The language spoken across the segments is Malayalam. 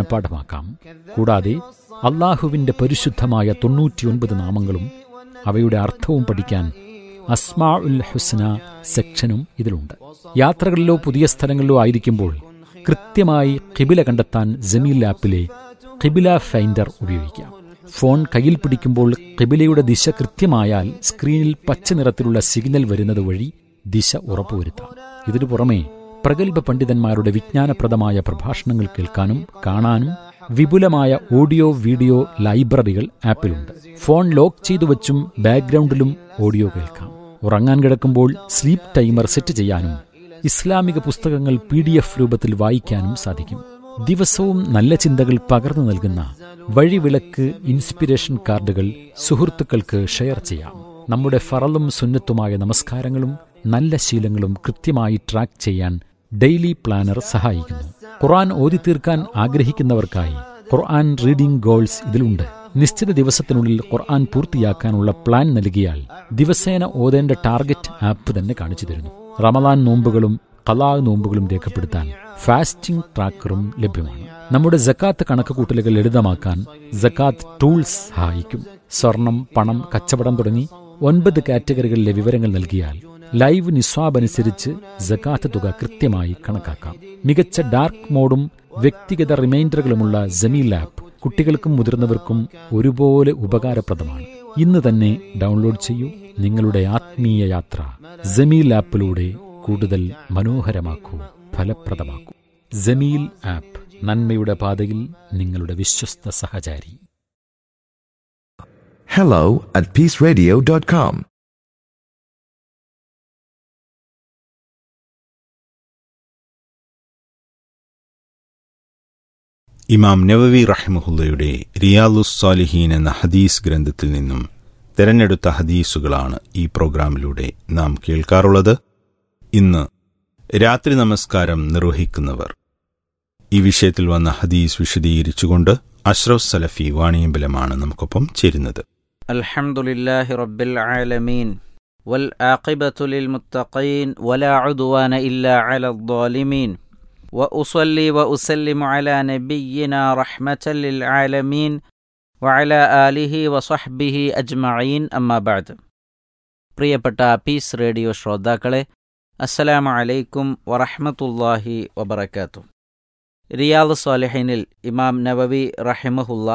മനഃപ്പാഠമാക്കാം കൂടാതെ അള്ളാഹുവിന്റെ പരിശുദ്ധമായ തൊണ്ണൂറ്റിയൊൻപത് നാമങ്ങളും അവയുടെ അർത്ഥവും പഠിക്കാൻ അസ്മാ ഉൽ ഹുസ്ന സെക്ഷനും ഇതിലുണ്ട് യാത്രകളിലോ പുതിയ സ്ഥലങ്ങളിലോ ആയിരിക്കുമ്പോൾ കൃത്യമായി കിബില കണ്ടെത്താൻ ജമീൽ ആപ്പിലെ കിബില ഫൈൻഡർ ഉപയോഗിക്കാം ഫോൺ കയ്യിൽ പിടിക്കുമ്പോൾ കിബിലയുടെ ദിശ കൃത്യമായാൽ സ്ക്രീനിൽ പച്ച നിറത്തിലുള്ള സിഗ്നൽ വരുന്നത് വഴി ദിശ ഉറപ്പുവരുത്താം ഇതിനു പുറമെ പ്രഗത്ഭ പണ്ഡിതന്മാരുടെ വിജ്ഞാനപ്രദമായ പ്രഭാഷണങ്ങൾ കേൾക്കാനും കാണാനും വിപുലമായ ഓഡിയോ വീഡിയോ ലൈബ്രറികൾ ആപ്പിലുണ്ട് ഫോൺ ലോക്ക് ചെയ്തു വച്ചും ബാക്ക്ഗ്രൗണ്ടിലും ഓഡിയോ കേൾക്കാം ഉറങ്ങാൻ കിടക്കുമ്പോൾ സ്ലീപ്പ് ടൈമർ സെറ്റ് ചെയ്യാനും ഇസ്ലാമിക പുസ്തകങ്ങൾ പി ഡി എഫ് രൂപത്തിൽ വായിക്കാനും സാധിക്കും ദിവസവും നല്ല ചിന്തകൾ പകർന്നു നൽകുന്ന വഴിവിളക്ക് ഇൻസ്പിരേഷൻ കാർഡുകൾ സുഹൃത്തുക്കൾക്ക് ഷെയർ ചെയ്യാം നമ്മുടെ ഫറലും സുന്നത്തുമായ നമസ്കാരങ്ങളും നല്ല ശീലങ്ങളും കൃത്യമായി ട്രാക്ക് ചെയ്യാൻ ഡെയിലി പ്ലാനർ സഹായിക്കുന്നു ഖുർആൻ ഓതി തീർക്കാൻ ആഗ്രഹിക്കുന്നവർക്കായി ഖുർആൻ റീഡിംഗ് ഗോൾസ് ഇതിലുണ്ട് നിശ്ചിത ദിവസത്തിനുള്ളിൽ ഖുർആൻ പൂർത്തിയാക്കാനുള്ള പ്ലാൻ നൽകിയാൽ ദിവസേന ഓതേണ്ട ടാർഗറ്റ് ആപ്പ് തന്നെ കാണിച്ചു തരുന്നു റമദാൻ നോമ്പുകളും കലാ നോമ്പുകളും രേഖപ്പെടുത്താൻ ഫാസ്റ്റിംഗ് ട്രാക്കറും ലഭ്യമാണ് നമ്മുടെ ജക്കാത്ത് കണക്കുകൂട്ടലുകൾ ലളിതമാക്കാൻ ജക്കാത്ത് ടൂൾസ് സഹായിക്കും സ്വർണം പണം കച്ചവടം തുടങ്ങി ഒൻപത് കാറ്റഗറികളിലെ വിവരങ്ങൾ നൽകിയാൽ ലൈവ് നിസ്വാബ് അനുസരിച്ച് ജക്കാത്ത് തുക കൃത്യമായി കണക്കാക്കാം മികച്ച ഡാർക്ക് മോഡും വ്യക്തിഗത റിമൈൻഡറുകളുമുള്ള ജമീൽ ആപ്പ് കുട്ടികൾക്കും മുതിർന്നവർക്കും ഒരുപോലെ ഉപകാരപ്രദമാണ് ഇന്ന് തന്നെ ഡൗൺലോഡ് ചെയ്യൂ നിങ്ങളുടെ ആത്മീയ യാത്ര ജമീൽ ആപ്പിലൂടെ കൂടുതൽ മനോഹരമാക്കൂ ഫലപ്രദമാക്കൂ ജമീൽ ആപ്പ് നന്മയുടെ പാതയിൽ നിങ്ങളുടെ വിശ്വസ്ത സഹചാരി hello at peaceradio.com. ഇമാം നവവി റഹ്മുല്ലയുടെ റിയാലുസ് സാലിഹീൻ എന്ന ഹദീസ് ഗ്രന്ഥത്തിൽ നിന്നും തെരഞ്ഞെടുത്ത ഹദീസുകളാണ് ഈ പ്രോഗ്രാമിലൂടെ നാം കേൾക്കാറുള്ളത് ഇന്ന് രാത്രി നമസ്കാരം നിർവഹിക്കുന്നവർ ഈ വിഷയത്തിൽ വന്ന ഹദീസ് വിശദീകരിച്ചുകൊണ്ട് അഷ്റഫ് സലഫി വാണിയമ്പലമാണ് നമുക്കൊപ്പം ചേരുന്നത് الحمد لله رب العالمين والعاقبة للمتقين ولا عدوان إلا على الظالمين وأصلي وأسلم على نبينا رحمة للعالمين وعلى آله وصحبه أجمعين أما بعد പ്രിയപ്പെട്ട പീസ് റേഡിയോ ശ്രോതാക്കളെ അസ്സലാമു അലൈക്കും വറഹ്മത്തുള്ളാഹി വബറകാതുഹു റിയാദ് സ്വാലിഹിനിൽ ഇമാം നവവി റഹിമഹുല്ല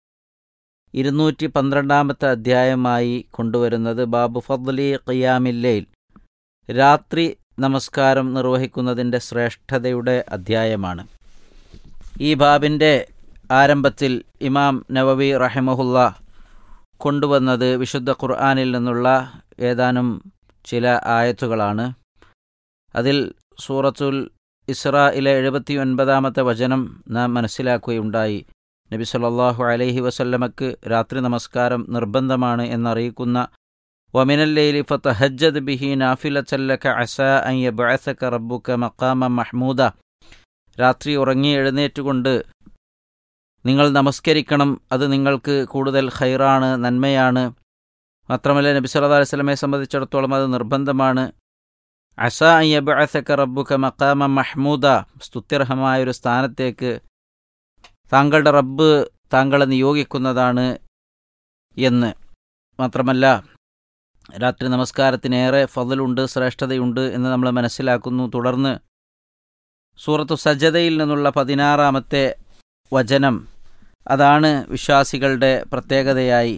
ഇരുന്നൂറ്റി പന്ത്രണ്ടാമത്തെ അധ്യായമായി കൊണ്ടുവരുന്നത് ബാബു ഫദ്ലി ഖിയാമില്ലയിൽ രാത്രി നമസ്കാരം നിർവഹിക്കുന്നതിൻ്റെ ശ്രേഷ്ഠതയുടെ അധ്യായമാണ് ഈ ബാബിൻ്റെ ആരംഭത്തിൽ ഇമാം നവവി റഹിമഹുല്ല കൊണ്ടുവന്നത് വിശുദ്ധ ഖുർആാനിൽ നിന്നുള്ള ഏതാനും ചില ആയത്തുകളാണ് അതിൽ സൂറത്തുൽ ഇസ്രായിലെ എഴുപത്തി ഒൻപതാമത്തെ വചനം നാം മനസ്സിലാക്കുകയുണ്ടായി നബി സല്ലല്ലാഹു അലൈഹി വസല്ലമക്ക് രാത്രി നമസ്കാരം നിർബന്ധമാണ് എന്നറിയിക്കുന്ന വമിനല്ലൈലി ഫതഹജ്ജദ് ബിഹി നാഫിലത്തല്ലക അസ അൻ യബ്അസക റബ്ബുക മഖാമ മഹ്മൂദ രാത്രി ഉറങ്ങി എഴുന്നേറ്റുകൊണ്ട് നിങ്ങൾ നമസ്കരിക്കണം അത് നിങ്ങൾക്ക് കൂടുതൽ ഖൈറാണ് നന്മയാണ് മാത്രമല്ല നബി സല്ലല്ലാഹു അലൈഹി വസല്ലമയെ സംബന്ധിച്ചിടത്തോളം അത് നിർബന്ധമാണ് അസ അൻ യബ്അസക റബ്ബുക മഖാമ മഹ്മൂദ സ്തുത്യർഹമായൊരു സ്ഥാനത്തേക്ക് താങ്കളുടെ റബ്ബ് താങ്കളെ നിയോഗിക്കുന്നതാണ് എന്ന് മാത്രമല്ല രാത്രി നമസ്കാരത്തിനേറെ ഫضലുണ്ട് ശ്രേഷ്ഠതയുണ്ട് എന്ന് നമ്മൾ മനസ്സിലാക്കുന്നു തുടർന്ന് സൂറത്തു സജതയിൽ നിന്നുള്ള പതിനാറാമത്തെ വചനം അതാണ് വിശ്വാസികളുടെ പ്രത്യേകതയായി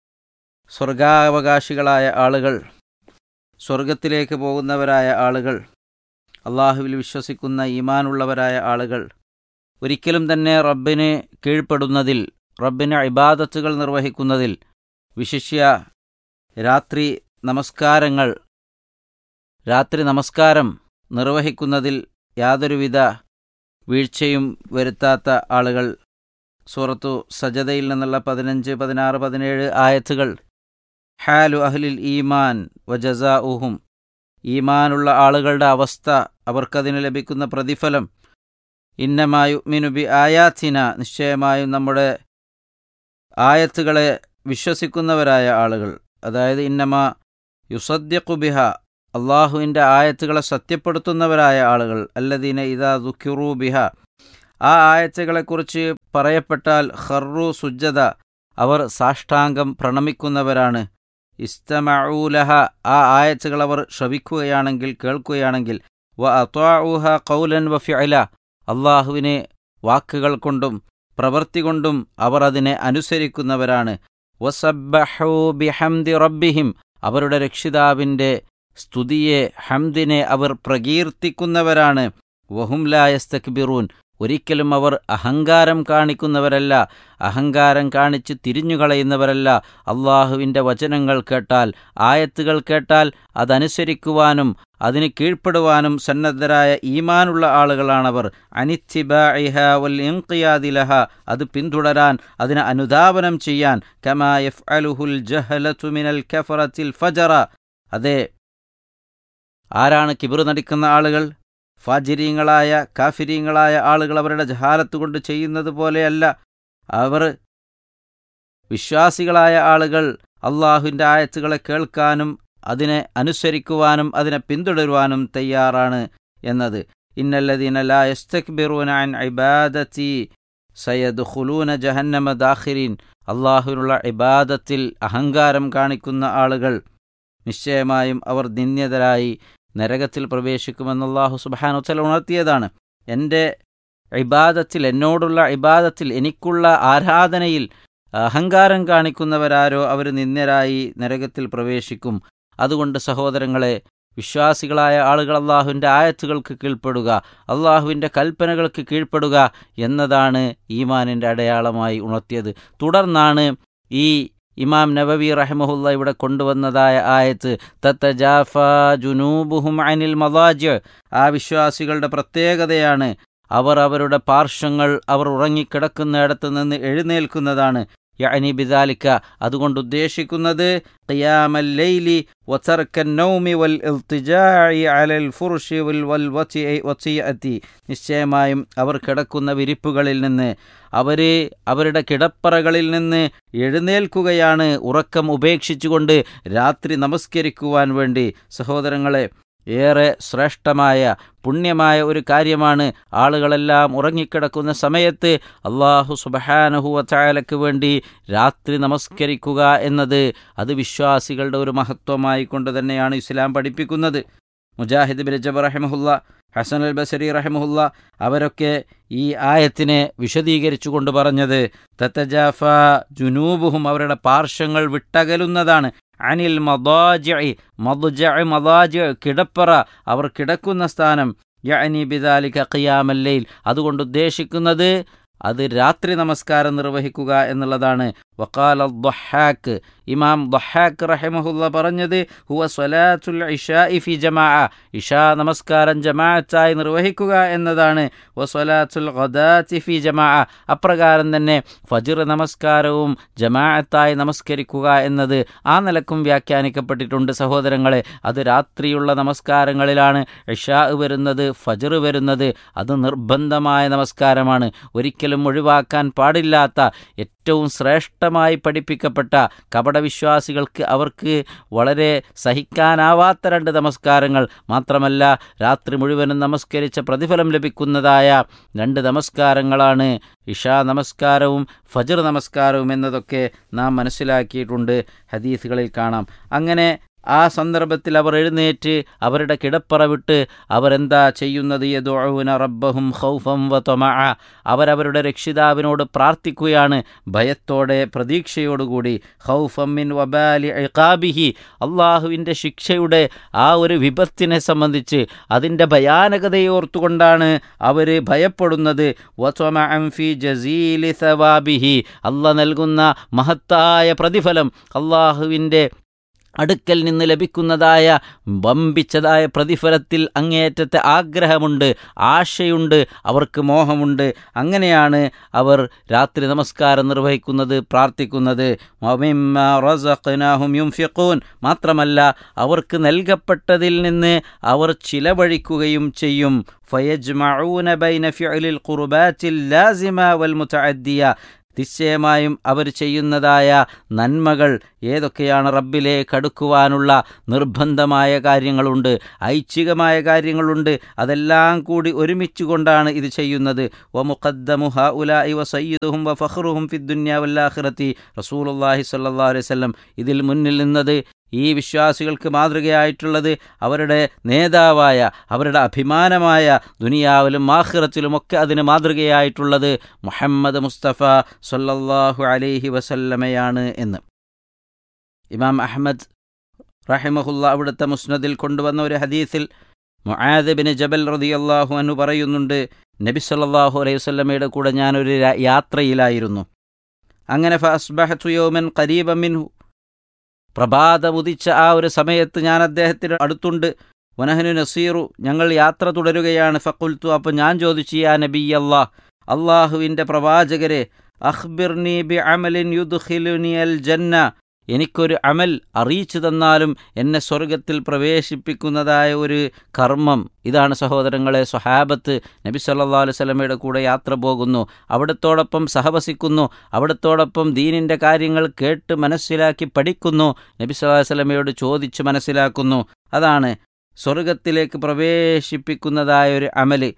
സ്വർഗാവകാശികളായ ആളുകൾ സ്വർഗത്തിലേക്ക് പോകുന്നവരായ ആളുകൾ അള്ളാഹുവിൽ വിശ്വസിക്കുന്ന ഈമാനുള്ളവരായ ആളുകൾ ഒരിക്കലും തന്നെ റബ്ബിന് കീഴ്പ്പെടുന്നതിൽ റബ്ബിന് ഇബാദത്തുകൾ നിർവഹിക്കുന്നതിൽ വിശിഷ്യ രാത്രി നമസ്കാരങ്ങൾ രാത്രി നമസ്കാരം നിർവഹിക്കുന്നതിൽ യാതൊരുവിധ വീഴ്ചയും വരുത്താത്ത ആളുകൾ സൂറത്തു സജതയിൽ നിന്നുള്ള പതിനഞ്ച് പതിനാറ് പതിനേഴ് ആയത്തുകൾ ഹാലു അഹ്ലിൽ ഈമാൻ വജസാ ഉഹും ഈമാനുള്ള ആളുകളുടെ അവസ്ഥ അവർക്കതിന് ലഭിക്കുന്ന പ്രതിഫലം ഇന്നമായു മിനുബി ആയാത്തിന നിശ്ചയമായും നമ്മുടെ ആയത്തുകളെ വിശ്വസിക്കുന്നവരായ ആളുകൾ അതായത് ഇന്നമ യുസദ്യഖു ബിഹ അള്ളാഹുവിൻ്റെ ആയത്തുകളെ സത്യപ്പെടുത്തുന്നവരായ ആളുകൾ അല്ലദീന ഇതാ ദുഃഖിറൂ ബിഹ ആ ആയത്തുകളെക്കുറിച്ച് പറയപ്പെട്ടാൽ ഖർറു സുജ്ജത അവർ സാഷ്ടാംഗം പ്രണമിക്കുന്നവരാണ് ഇസ്തമഊലഹ ആ ആയത്തുകൾ അവർ ശ്രവിക്കുകയാണെങ്കിൽ കേൾക്കുകയാണെങ്കിൽ വ അത്വാഊഹ കൗലൻ വ ഫിഅല അള്ളാഹുവിനെ വാക്കുകൾ കൊണ്ടും പ്രവൃത്തി കൊണ്ടും അവർ അതിനെ അനുസരിക്കുന്നവരാണ് വസബ്ബഹൂ ബിഹംദി റബ്ബിഹിം അവരുടെ രക്ഷിതാവിൻ്റെ സ്തുതിയെ ഹംദിനെ അവർ പ്രകീർത്തിക്കുന്നവരാണ് വഹും ലായസ്തക്ബിറൂൻ ഒരിക്കലും അവർ അഹങ്കാരം കാണിക്കുന്നവരല്ല അഹങ്കാരം കാണിച്ച് തിരിഞ്ഞുകളയുന്നവരല്ല അള്ളാഹുവിൻ്റെ വചനങ്ങൾ കേട്ടാൽ ആയത്തുകൾ കേട്ടാൽ അതനുസരിക്കുവാനും അതിന് കീഴ്പ്പെടുവാനും സന്നദ്ധരായ ഈമാനുള്ള ആളുകളാണവർ അനിത്തിബാഇഹ വൽ ഇൻഖിയാദിലഹ അത് പിന്തുടരാൻ അതിന് അനുധാവനം ചെയ്യാൻ കമാ യഫ് അലുഹുൽ ജഹലത്തു മിനൽ കഫറത്തിൽ ഫജറ അതെ ആരാണ് കിബിറു നടിക്കുന്ന ആളുകൾ ഫാജിരീങ്ങളായ കാഫിരീങ്ങളായ ആളുകൾ അവരുടെ ജഹാലത്ത് കൊണ്ട് ചെയ്യുന്നത് പോലെയല്ല അവർ വിശ്വാസികളായ ആളുകൾ അള്ളാഹുവിൻ്റെ ആയത്തുകളെ കേൾക്കാനും അതിനെ അനുസരിക്കുവാനും അതിനെ പിന്തുടരുവാനും തയ്യാറാണ് എന്നത് ഇന്നല്ലദീന ലാ യസ്തക്ബിറൂന അൻ ഇബാദത്തി സയദ്ഖുലൂന ജഹന്നമ ദാഖിരീൻ അള്ളാഹുവിനുള്ള ഇബാദത്തിൽ അഹങ്കാരം കാണിക്കുന്ന ആളുകൾ നിശ്ചയമായും അവർ നിന്ദ്യതരായി നരകത്തിൽ പ്രവേശിക്കുമെന്ന് അള്ളാഹു സുബാനുത്തല ഉണർത്തിയതാണ് എൻ്റെ ഇബാദത്തിൽ എന്നോടുള്ള ഇബാദത്തിൽ എനിക്കുള്ള ആരാധനയിൽ അഹങ്കാരം കാണിക്കുന്നവരാരോ അവർ നിന്ദ്യരായി നരകത്തിൽ പ്രവേശിക്കും അതുകൊണ്ട് സഹോദരങ്ങളെ വിശ്വാസികളായ ആളുകൾ അള്ളാഹുവിൻ്റെ ആയത്തുകൾക്ക് കീഴ്പ്പെടുക അള്ളാഹുവിൻ്റെ കൽപ്പനകൾക്ക് കീഴ്പ്പെടുക എന്നതാണ് ഈമാനിൻ്റെ അടയാളമായി ഉണർത്തിയത് തുടർന്നാണ് ഈ ഇമാം നബവി റഹ്മഹുല്ല ഇവിടെ കൊണ്ടുവന്നതായ ആയത്ത് തത്തജാഫ ജുനൂബുഹും അനിൽ മദാജ് ആ വിശ്വാസികളുടെ പ്രത്യേകതയാണ് അവർ അവരുടെ പാർശ്വങ്ങൾ അവർ ഉറങ്ങിക്കിടക്കുന്നിടത്ത് നിന്ന് എഴുന്നേൽക്കുന്നതാണ് യഅനി ബിദാലിക്ക അതുകൊണ്ട് ഉദ്ദേശിക്കുന്നത് ഖിയാമല്ലൈലി വതർക്കൻ നൗമി വൽ ഇൽത്തിജാഇ അലൽ ഫുർഷി വൽ വൽ വസിയത്തി നിശ്ചയമായും അവർ കിടക്കുന്ന വിരിപ്പുകളിൽ നിന്ന് അവർ അവരുടെ കിടപ്പറകളിൽ നിന്ന് എഴുന്നേൽക്കുകയാണ് ഉറക്കം ഉപേക്ഷിച്ചുകൊണ്ട് രാത്രി നമസ്കരിക്കുവാൻ വേണ്ടി സഹോദരങ്ങളെ ഏറെ ശ്രേഷ്ഠമായ പുണ്യമായ ഒരു കാര്യമാണ് ആളുകളെല്ലാം ഉറങ്ങിക്കിടക്കുന്ന സമയത്ത് അള്ളാഹു സുബഹാനഹുവ ചായാലയ്ക്ക് വേണ്ടി രാത്രി നമസ്കരിക്കുക എന്നത് അത് വിശ്വാസികളുടെ ഒരു മഹത്വമായി കൊണ്ട് തന്നെയാണ് ഇസ്ലാം പഠിപ്പിക്കുന്നത് മുജാഹിദ് ബിൻ ജബർ റഹമുല്ല ഹസൻ അൽ ബസരി റഹമുല്ല അവരൊക്കെ ഈ ആയത്തിനെ വിശദീകരിച്ചുകൊണ്ട് പറഞ്ഞത് തത്തജാഫ ജുനൂബുഹും അവരുടെ പാർശ്വങ്ങൾ വിട്ടകലുന്നതാണ് അനിൽ മദാജി മദുജ മദാജ് കിടപ്പറ അവർ കിടക്കുന്ന സ്ഥാനം യഅനി ബിദാലിക ഖിയാമല്ലൈൽ അതുകൊണ്ട് ഉദ്ദേശിക്കുന്നത് അത് രാത്രി നമസ്കാരം നിർവഹിക്കുക എന്നുള്ളതാണ് വക്കാൽ ദൊഹാക്ക് ഇമാം ദൊഹാക്ക് റഹിമഹുല്ല പറഞ്ഞത് ഹുവ സ്വലാത്തുൽ ഇഷാ ഫി ജമാ ഇഷാ നമസ്കാരം ജമാഅത്തായി നിർവഹിക്കുക എന്നതാണ് വ സ്വലാത്തുൽ ഖദാത്തി ഫി ജമാ അപ്രകാരം തന്നെ ഫജിർ നമസ്കാരവും ജമാഅത്തായി നമസ്കരിക്കുക എന്നത് ആ നിലക്കും വ്യാഖ്യാനിക്കപ്പെട്ടിട്ടുണ്ട് സഹോദരങ്ങളെ അത് രാത്രിയുള്ള നമസ്കാരങ്ങളിലാണ് ഇഷാ വരുന്നത് ഫജിർ വരുന്നത് അത് നിർബന്ധമായ നമസ്കാരമാണ് ഒരിക്കലും ഒഴിവാക്കാൻ പാടില്ലാത്ത ഏറ്റവും ശ്രേഷ്ഠമായി പഠിപ്പിക്കപ്പെട്ട കപടവിശ്വാസികൾക്ക് അവർക്ക് വളരെ സഹിക്കാനാവാത്ത രണ്ട് നമസ്കാരങ്ങൾ മാത്രമല്ല രാത്രി മുഴുവനും നമസ്കരിച്ച പ്രതിഫലം ലഭിക്കുന്നതായ രണ്ട് നമസ്കാരങ്ങളാണ് ഇഷാ നമസ്കാരവും ഫജർ നമസ്കാരവും എന്നതൊക്കെ നാം മനസ്സിലാക്കിയിട്ടുണ്ട് ഹദീസുകളിൽ കാണാം അങ്ങനെ ആ സന്ദർഭത്തിൽ അവർ എഴുന്നേറ്റ് അവരുടെ കിടപ്പറ വിട്ട് അവരെന്താ ചെയ്യുന്നത് യദുന റബ്ബഹും ഖൗഫം വ തൊമഅ അവരവരുടെ രക്ഷിതാവിനോട് പ്രാർത്ഥിക്കുകയാണ് ഭയത്തോടെ പ്രതീക്ഷയോടുകൂടി ഖൗഫം മിൻ വബാലി ഇഖാബിഹി അള്ളാഹുവിൻ്റെ ശിക്ഷയുടെ ആ ഒരു വിപത്തിനെ സംബന്ധിച്ച് അതിൻ്റെ ഭയാനകതയോർത്തുകൊണ്ടാണ് അവർ ഭയപ്പെടുന്നത് വത്വമഅം ഫി ജസീലി സവാബിഹി അള്ളാഹ് നൽകുന്ന മഹത്തായ പ്രതിഫലം അള്ളാഹുവിൻ്റെ അടുക്കൽ നിന്ന് ലഭിക്കുന്നതായ വമ്പിച്ചതായ പ്രതിഫലത്തിൽ അങ്ങേയറ്റത്തെ ആഗ്രഹമുണ്ട് ആശയുണ്ട് അവർക്ക് മോഹമുണ്ട് അങ്ങനെയാണ് അവർ രാത്രി നമസ്കാരം നിർവഹിക്കുന്നത് പ്രാർത്ഥിക്കുന്നത് മാത്രമല്ല അവർക്ക് നൽകപ്പെട്ടതിൽ നിന്ന് അവർ ചിലവഴിക്കുകയും ചെയ്യും ഫയജ്മഊന ബൈന ഫിഅലിൽ ഖുർബാത്തിൽ ലാസിമ വൽ മുതഅദ്ദിയ നിശ്ചയമായും അവർ ചെയ്യുന്നതായ നന്മകൾ ഏതൊക്കെയാണ് റബ്ബിലേക്ക് അടുക്കുവാനുള്ള നിർബന്ധമായ കാര്യങ്ങളുണ്ട് ഐച്ഛികമായ കാര്യങ്ങളുണ്ട് അതെല്ലാം കൂടി ഒരുമിച്ച് കൊണ്ടാണ് ഇത് ചെയ്യുന്നത് വ മുഖദ്ദമു ഹ ഉലായി വ സയ്യിദുഹും വ ഫഖ്റുഹും ഫി ദുന്യ വല്ലാഖിറത്തി റസൂലുള്ളാഹി സ്വല്ലല്ലാഹു അലൈഹി വസല്ലം ഇതിൽ മുന്നിൽ നിന്നത് ഈ വിശ്വാസികൾക്ക് മാതൃകയായിട്ടുള്ളത് അവരുടെ നേതാവായ അവരുടെ അഭിമാനമായ ദുനിയാവിലും ആഖിറത്തിലുമൊക്കെ അതിന് മാതൃകയായിട്ടുള്ളത് മുഹമ്മദ് മുസ്തഫ സല്ലല്ലാഹു അലൈഹി വസല്ലമയാണ് എന്ന് ഇമാം അഹമ്മദ് റഹിമഹുല്ല അവിടുത്തെ മുസ്നദിൽ കൊണ്ടുവന്ന ഒരു ഹദീസിൽ മുആദ് ബിൻ ജബൽ റളിയല്ലാഹു അൻഹു പറയുന്നുണ്ട് നബി സല്ലല്ലാഹു അലൈഹി വസല്ലമയുടെ കൂടെ ഞാനൊരു രാ- യാത്രയിലായിരുന്നു അങ്ങനെ ഫഅസ്ബഹതു യൗമൻ ഖരീബൻ മിൻഹു പ്രഭാതമുദിച്ച ആ ഒരു സമയത്ത് ഞാൻ അദ്ദേഹത്തിന് അടുത്തുണ്ട് വനഹനു നസീറു ഞങ്ങൾ യാത്ര തുടരുകയാണ് ഫക്കുൽത്തു അപ്പോൾ ഞാൻ ചോദിച്ചു യാ നബി അല്ലാഹ് അള്ളാഹുവിൻ്റെ പ്രവാചകരെ അഖ്ബിർനി ബി അമലിൻ യുദ്ഖിലുനി അൽ ജന്ന എനിക്കൊരു അമൽ അറിയിച്ചു തന്നാലും എന്നെ സ്വർഗത്തിൽ പ്രവേശിപ്പിക്കുന്നതായ ഒരു കർമ്മം ഇതാണ് സഹോദരങ്ങളെ സ്വഹാബത്ത് നബി സല്ലല്ലാഹു അലൈഹി വസല്ലമയുടെ കൂടെ യാത്ര പോകുന്നു അവിടത്തോടൊപ്പം സഹവസിക്കുന്നു അവിടത്തോടൊപ്പം ദീനിൻ്റെ കാര്യങ്ങൾ കേട്ട് മനസ്സിലാക്കി പഠിക്കുന്നു നബി സല്ലല്ലാഹു അലൈഹി വസല്ലമയോട് ചോദിച്ച് മനസ്സിലാക്കുന്നു അതാണ് സ്വർഗത്തിലേക്ക് പ്രവേശിപ്പിക്കുന്നതായ ഒരു അമല്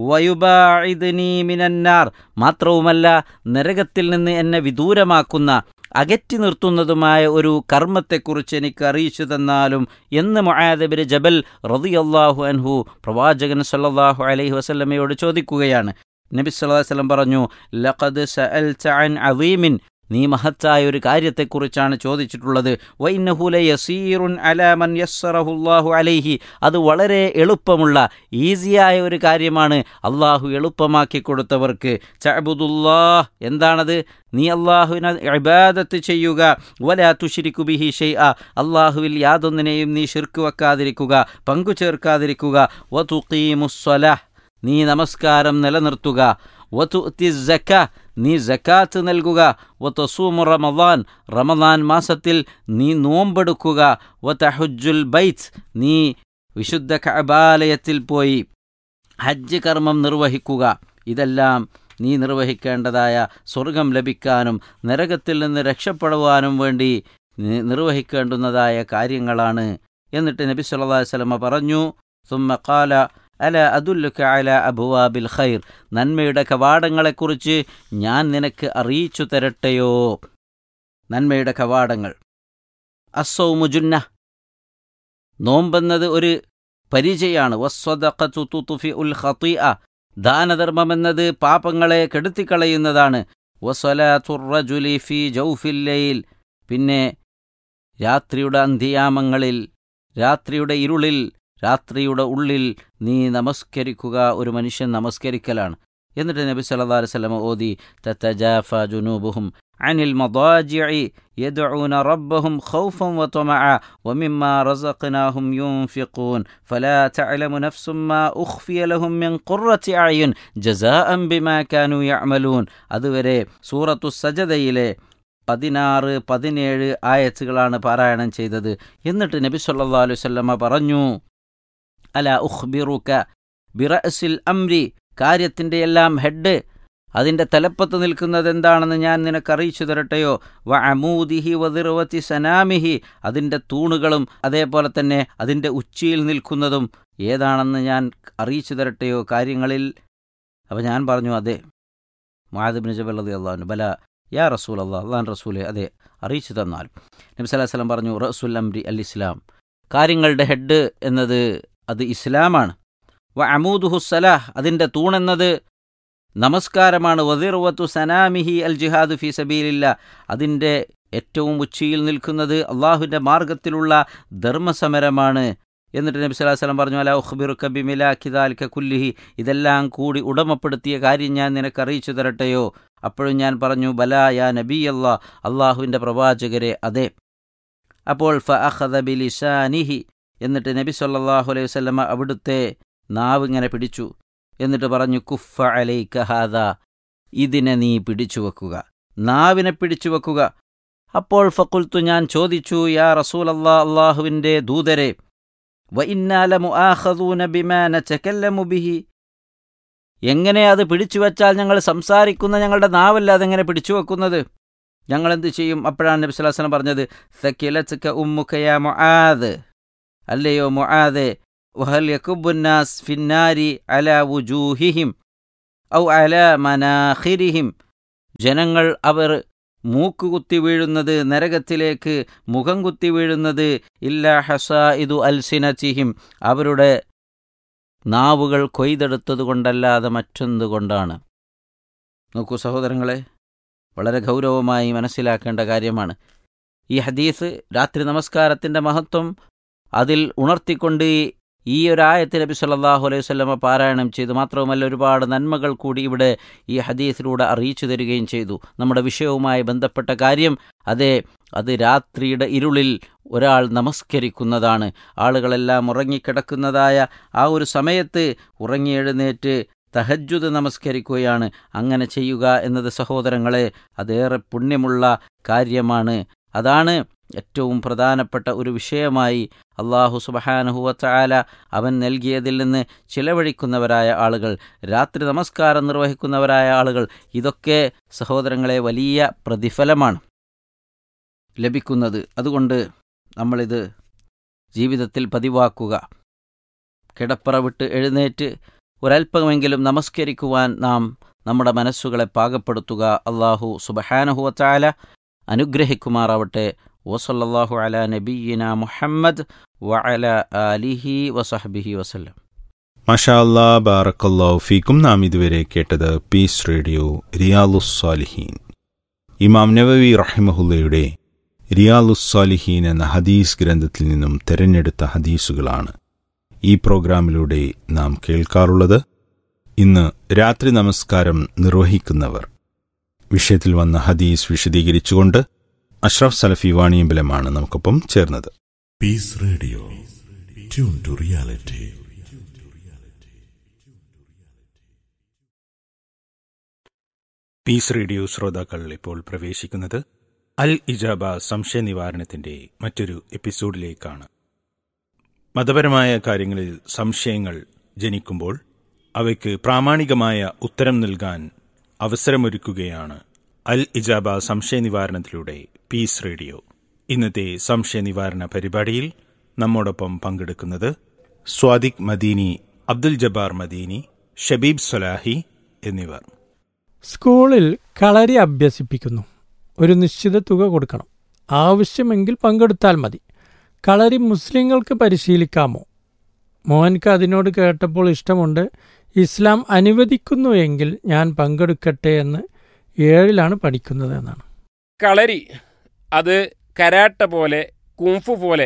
വയുബാഇദ്നി മിനന്നാർ മാത്രവുമല്ല നരകത്തിൽ നിന്ന് എന്നെ വിദൂരമാക്കുന്ന അകറ്റി നിർത്തുന്നതുമായ ഒരു കർമ്മത്തെക്കുറിച്ച് എനിക്ക് അറിയിച്ചു തന്നാലും എന്ന് മൊഹാദബിന് ജബൽ റളിയല്ലാഹു അൻഹു പ്രവാചകൻ സല്ലല്ലാഹു അലൈഹി വസല്ലമയോട് ചോദിക്കുകയാണ് നബി സല്ലല്ലാഹു അലൈഹി വസല്ലം പറഞ്ഞു ലഖദ് സഅൽത അൻ അദീമിൻ നീ മഹത്തായ ഒരു കാര്യത്തെക്കുറിച്ചാണ് ചോദിച്ചിട്ടുള്ളത് വൈനഹുല യസീറുൻ അലാമൻ യസ്സറഹുല്ലാഹു അലൈഹി അത് വളരെ എളുപ്പമുള്ള ഈസിയായ ഒരു കാര്യമാണ് അള്ളാഹു എളുപ്പമാക്കി കൊടുത്തവർക്ക് ചഅബുദുല്ലാഹ് എന്താണത് നീ അള്ളാഹുവിനെ ഇബാദത്ത് ചെയ്യുക വല തുഷിരിക്കു ബിഹി ഷെയ്അ അള്ളാഹുവിൽ യാതൊന്നിനെയും നീ ഷിർക്ക് വെക്കാതിരിക്കുക പങ്കു ചേർക്കാതിരിക്കുക വതുഖീമുസ്സലാഹ് നീ നമസ്കാരം നിലനിർത്തുക വതുഅത്തി സക്ക നീ ജക്കാത്ത് നൽകുക വതസൂമു റമദാൻ റമദാൻ മാസത്തിൽ നീ നോമ്പെടുക്കുക വതഹുജുൽ ബൈത്ത് നീ വിശുദ്ധ കഅബാലയത്തിൽ പോയി ഹജ്ജ് കർമ്മം നിർവഹിക്കുക ഇതെല്ലാം നീ നിർവഹിക്കേണ്ടതായ സ്വർഗം ലഭിക്കാനും നരകത്തിൽ നിന്ന് രക്ഷപ്പെടുവാനും വേണ്ടി നി- നിർവഹിക്കേണ്ടുന്നതായ കാര്യങ്ങളാണ് എന്നിട്ട് നബി സല്ലല്ലാഹു അലൈഹി വസല്ലമ പറഞ്ഞു സുമ്മ ഖാല അല അതുല്ലുക അല അബുവാബിൽ ഖൈർ നന്മയുടെ കവാടങ്ങളെക്കുറിച്ച് ഞാൻ നിനക്ക് അറിയിച്ചു തരട്ടെയോ നന്മയുടെ കവാടങ്ങൾ അസൗമുജുന്ന നോമ്പെന്നത് ഒരു പരിചയാണ് വസ്വദഖത്തു തുത്ഫി ഉൽ ഖതീഅ ദാനധർമ്മമെന്നത് പാപങ്ങളെ കെടുത്തിക്കളയുന്നതാണ് വസ്വലാത്തുർ റജുലി ഫി ജൗഫിൽ ലൈൽ പിന്നെ രാത്രിയുടെ അന്ത്യയാമങ്ങളിൽ രാത്രിയുടെ ഇരുളിൽ രാത്രിയുടെ ഉള്ളിൽ നീ നമസ്കരിക്കുക ഒരു മനുഷ്യൻ നമസ്കരിക്കലാണ് എന്നിട്ട് നബി സല്ലല്ലാഹു അലൈഹി വസല്ലം ഓതി തതജാഫ ജുനൂബുഹും അനിൽ മദാജിഇ യദ്ഊന റബ്ബഹും ഖൗഫൻ വതമഅ വമിമ്മാ റസഖ്നാഹും യുൻഫിഖൂൻ ഫലാ തഅലമു നഫ്സും മാ ഉഖ്ഫിയ ലഹും മിൻ ഖുർറത്തി അയുൻ ജസാഅൻ ബിമാ കാനൂ യഅമലൂൻ അതുവരെ സൂറത്തു സജദയിലെ പതിനാറ് പതിനേഴ് ആയത്തുകളാണ് പാരായണം ചെയ്തത് എന്നിട്ട് നബി സല്ലല്ലാഹു അലൈഹി വസല്ലമ പറഞ്ഞു അല ഉഖ്ബിറുക ബിറഅസിൽ അംരി കാര്യത്തിൻ്റെ എല്ലാം ഹെഡ് അതിൻ്റെ തലപ്പത്ത് നിൽക്കുന്നത് എന്താണെന്ന് ഞാൻ നിനക്ക് അറിയിച്ചു തരട്ടെയോ വ അമൂദിഹി വദിർവത്തി സനാമിഹി അതിൻ്റെ തൂണുകളും അതേപോലെ തന്നെ അതിൻ്റെ ഉച്ചിയിൽ നിൽക്കുന്നതും ഏതാണെന്ന് ഞാൻ അറിയിച്ചു തരട്ടെയോ കാര്യങ്ങളിൽ അപ്പോൾ ഞാൻ പറഞ്ഞു അതെ മാദബിന് ജബൽ അലി അള്ളാഹുന് ബല യാ റസൂൽ അള്ളാഹ് അള്ളാൻ റസൂലെ അതെ അറിയിച്ചു തന്നാലും നബി സല്ലല്ലാഹു അലൈഹി വസല്ലം പറഞ്ഞു റസൂൽ അംരി അൽ ഇസ്ലാം കാര്യങ്ങളുടെ ഹെഡ് എന്നത് അത് ഇസ്ലാമാണ് വ അമൂദുഹു സലാഹ് അതിൻ്റെ തൂണെന്നത് നമസ്കാരമാണ് വദിർവത്തു സനാമിഹി അൽ ജിഹാദു ഫി സബീലില്ല അതിൻ്റെ ഏറ്റവും ഉച്ചിയിൽ നിൽക്കുന്നത് അള്ളാഹുവിൻ്റെ മാർഗത്തിലുള്ള ധർമ്മസമരമാണ് എന്നിട്ട് നബി സല്ലല്ലാഹു അലൈഹി വസല്ലം പറഞ്ഞു അല ഉഖ്ബിറുക ബിമിലാഖിദാലിക കുല്ലിഹി ഇതെല്ലാം കൂടി ഉടമപ്പെടുത്തിയ കാര്യം ഞാൻ നിനക്ക് അറിയിച്ചു തരട്ടെയോ അപ്പോഴും ഞാൻ പറഞ്ഞു ബലാ യാ നബി അല്ലാ അള്ളാഹുവിൻ്റെ പ്രവാചകരെ അതെ അപ്പോൾ ഫ അഖദ ബിലിസാനിഹി എന്നിട്ട് നബി സല്ലല്ലാഹു അലൈഹി വസല്ലമ അവിടുത്തെ നാവ് ഇങ്ങനെ പിടിച്ചു എന്നിട്ട് പറഞ്ഞു കുഫ അലൈക ഹാദ ഇതിനെ നീ പിടിച്ചു വെക്കുക നാവിനെ പിടിച്ചു വെക്കുക അപ്പോൾ ഫക്കുൽത്തു ഞാൻ ചോദിച്ചു യാ റസൂൽ അല്ലാ അള്ളാഹുവിൻ്റെ ദൂതരെ വ ഇന്നാല മുആഖദൂന ബിമാ നതകല്ലമു ബിഹി എങ്ങനെ അത് പിടിച്ചു വെച്ചാൽ ഞങ്ങൾ സംസാരിക്കുന്ന ഞങ്ങളുടെ നാവല്ല അതെങ്ങനെ പിടിച്ചു വെക്കുന്നത് ഞങ്ങൾ എന്ത് ചെയ്യും അപ്പോഴാണ് നബി സ്വല്ലല്ലാഹു അലൈഹി വസല്ലം പറഞ്ഞത് സക്കിലത്തുക ഉമ്മുക്കയ മുആദ് അല്ലയോ മുആദ് വഹൽ യകുബുന്നാസ് ഫിന്നാരി അല വുജൂഹിഹിം ഔ അല മനാഖിരിഹിം ജനങ്ങൾ അവർ മൂക്ക് കുത്തി വീഴുന്നത് നരകത്തിലേക്ക് മുഖം കുത്തി വീഴുന്നത് ഇല്ല ഹസ ഇതു അൽസിനച്ചിഹിം അവരുടെ നാവുകൾ കൊയ്തെടുത്തത് കൊണ്ടല്ലാതെ മറ്റൊന്നുകൊണ്ടാണ് നോക്കൂ സഹോദരങ്ങളെ വളരെ ഗൗരവമായി മനസ്സിലാക്കേണ്ട കാര്യമാണ് ഈ ഹദീസ് രാത്രി നമസ്കാരത്തിൻ്റെ മഹത്വം അതിൽ ഉണർത്തിക്കൊണ്ട് ഈ ഒരായത്ത് നബി സല്ലല്ലാഹു അലൈഹി വസല്ലമ പാരായണം ചെയ്തു മാത്രവുമല്ല ഒരുപാട് നന്മകൾ കൂടി ഇവിടെ ഈ ഹദീസിലൂടെ അറിയിച്ചു തരികയും ചെയ്തു നമ്മുടെ വിഷയവുമായി ബന്ധപ്പെട്ട കാര്യം അതെ അത് രാത്രിയുടെ ഇരുളിൽ ഒരാൾ നമസ്കരിക്കുന്നതാണ് ആളുകളെല്ലാം ഉറങ്ങിക്കിടക്കുന്നതായ ആ ഒരു സമയത്ത് ഉറങ്ങിയെഴുന്നേറ്റ് തഹജ്ജുദ് നമസ്കരിക്കുകയാണ് അങ്ങനെ ചെയ്യുക എന്നത് സഹോദരങ്ങളെ അതേറെ പുണ്യമുള്ള കാര്യമാണ് അതാണ് ഏറ്റവും പ്രധാനപ്പെട്ട ഒരു വിഷയമായി അള്ളാഹു സുബഹാനുഹുവല അവൻ നൽകിയതിൽ നിന്ന് ചിലവഴിക്കുന്നവരായ ആളുകൾ രാത്രി നമസ്കാരം നിർവഹിക്കുന്നവരായ ആളുകൾ ഇതൊക്കെ സഹോദരങ്ങളെ വലിയ പ്രതിഫലമാണ് ലഭിക്കുന്നത് അതുകൊണ്ട് നമ്മളിത് ജീവിതത്തിൽ പതിവാക്കുക കിടപ്പറ വിട്ട് എഴുന്നേറ്റ് ഒരൽപ്പമെങ്കിലും നമസ്കരിക്കുവാൻ നാം നമ്മുടെ മനസ്സുകളെ പാകപ്പെടുത്തുക അള്ളാഹു സുബഹാനഹുവല അനുഗ്രഹിക്കുമാറാവട്ടെ വസല്ലാഹു അല നബീന മുഹമ്മദ് വഅല ആലിഹി വസഹബിഹി വസല്ലം മഷാ അല്ലാ ബാറക്കല്ലാഹു ഫീക്കും നാം ഇതുവരെ കേട്ടത് പീസ് റേഡിയോ റിയാലുസ്സാലിഹീൻ ഇമാം നവവി റഹിമഹുല്ലയുടെ റിയാലുസ്സാലിഹീൻ എന്ന ഹദീസ് ഗ്രന്ഥത്തിൽ നിന്നും തെരഞ്ഞെടുത്ത ഹദീസുകളാണ് ഈ പ്രോഗ്രാമിലൂടെ നാം കേൾക്കാറുള്ളത് ഇന്ന് രാത്രി നമസ്കാരം നിർവഹിക്കുന്നവർ വിഷയത്തിൽ വന്ന ഹദീസ് വിശദീകരിച്ചുകൊണ്ട് അഷ്റഫ് സലഫി വാണിയമ്പലമാണ് നമുക്കൊപ്പം ചേർന്നത് Peace Radio. Tune to reality. Peace Radio ശ്രോതാക്കൾ ഇപ്പോൾ പ്രവേശിക്കുന്നത് അൽ ഇജാബ സംശയ നിവാരണത്തിന്റെ മറ്റൊരു എപ്പിസോഡിലേക്കാണ് മതപരമായ കാര്യങ്ങളിൽ സംശയങ്ങൾ ജനിക്കുമ്പോൾ അവയ്ക്ക് പ്രാമാണികമായ ഉത്തരം നൽകാൻ അവസരമൊരുക്കുകയാണ് അൽ ഇജാബ സംശയ നിവാരണത്തിലൂടെ പീസ് റേഡിയോ ഇന്നത്തെ സംശയ നിവാരണ പരിപാടിയിൽ നമ്മോടൊപ്പം പങ്കെടുക്കുന്നത് സ്വാദിഖ് മദീനി അബ്ദുൽ ജബ്ബാർ മദീനി ഷബീബ് സൊലാഹി എന്നിവർ സ്കൂളിൽ കളരി അഭ്യസിപ്പിക്കുന്നു ഒരു നിശ്ചിത തുക കൊടുക്കണം ആവശ്യമെങ്കിൽ പങ്കെടുത്താൽ മതി കളരി മുസ്ലിങ്ങൾക്ക് പരിശീലിക്കാമോ മോഹൻക്ക് അതിനോട് കേട്ടപ്പോൾ ഇഷ്ടമുണ്ട് ഇസ്ലാം അനുവദിക്കുന്നു എങ്കിൽ ഞാൻ പങ്കെടുക്കട്ടെ എന്ന് ഏഴിലാണ് പഠിക്കുന്നത് എന്നാണ് കളരി അത് കരാട്ട പോലെ കുംഫു പോലെ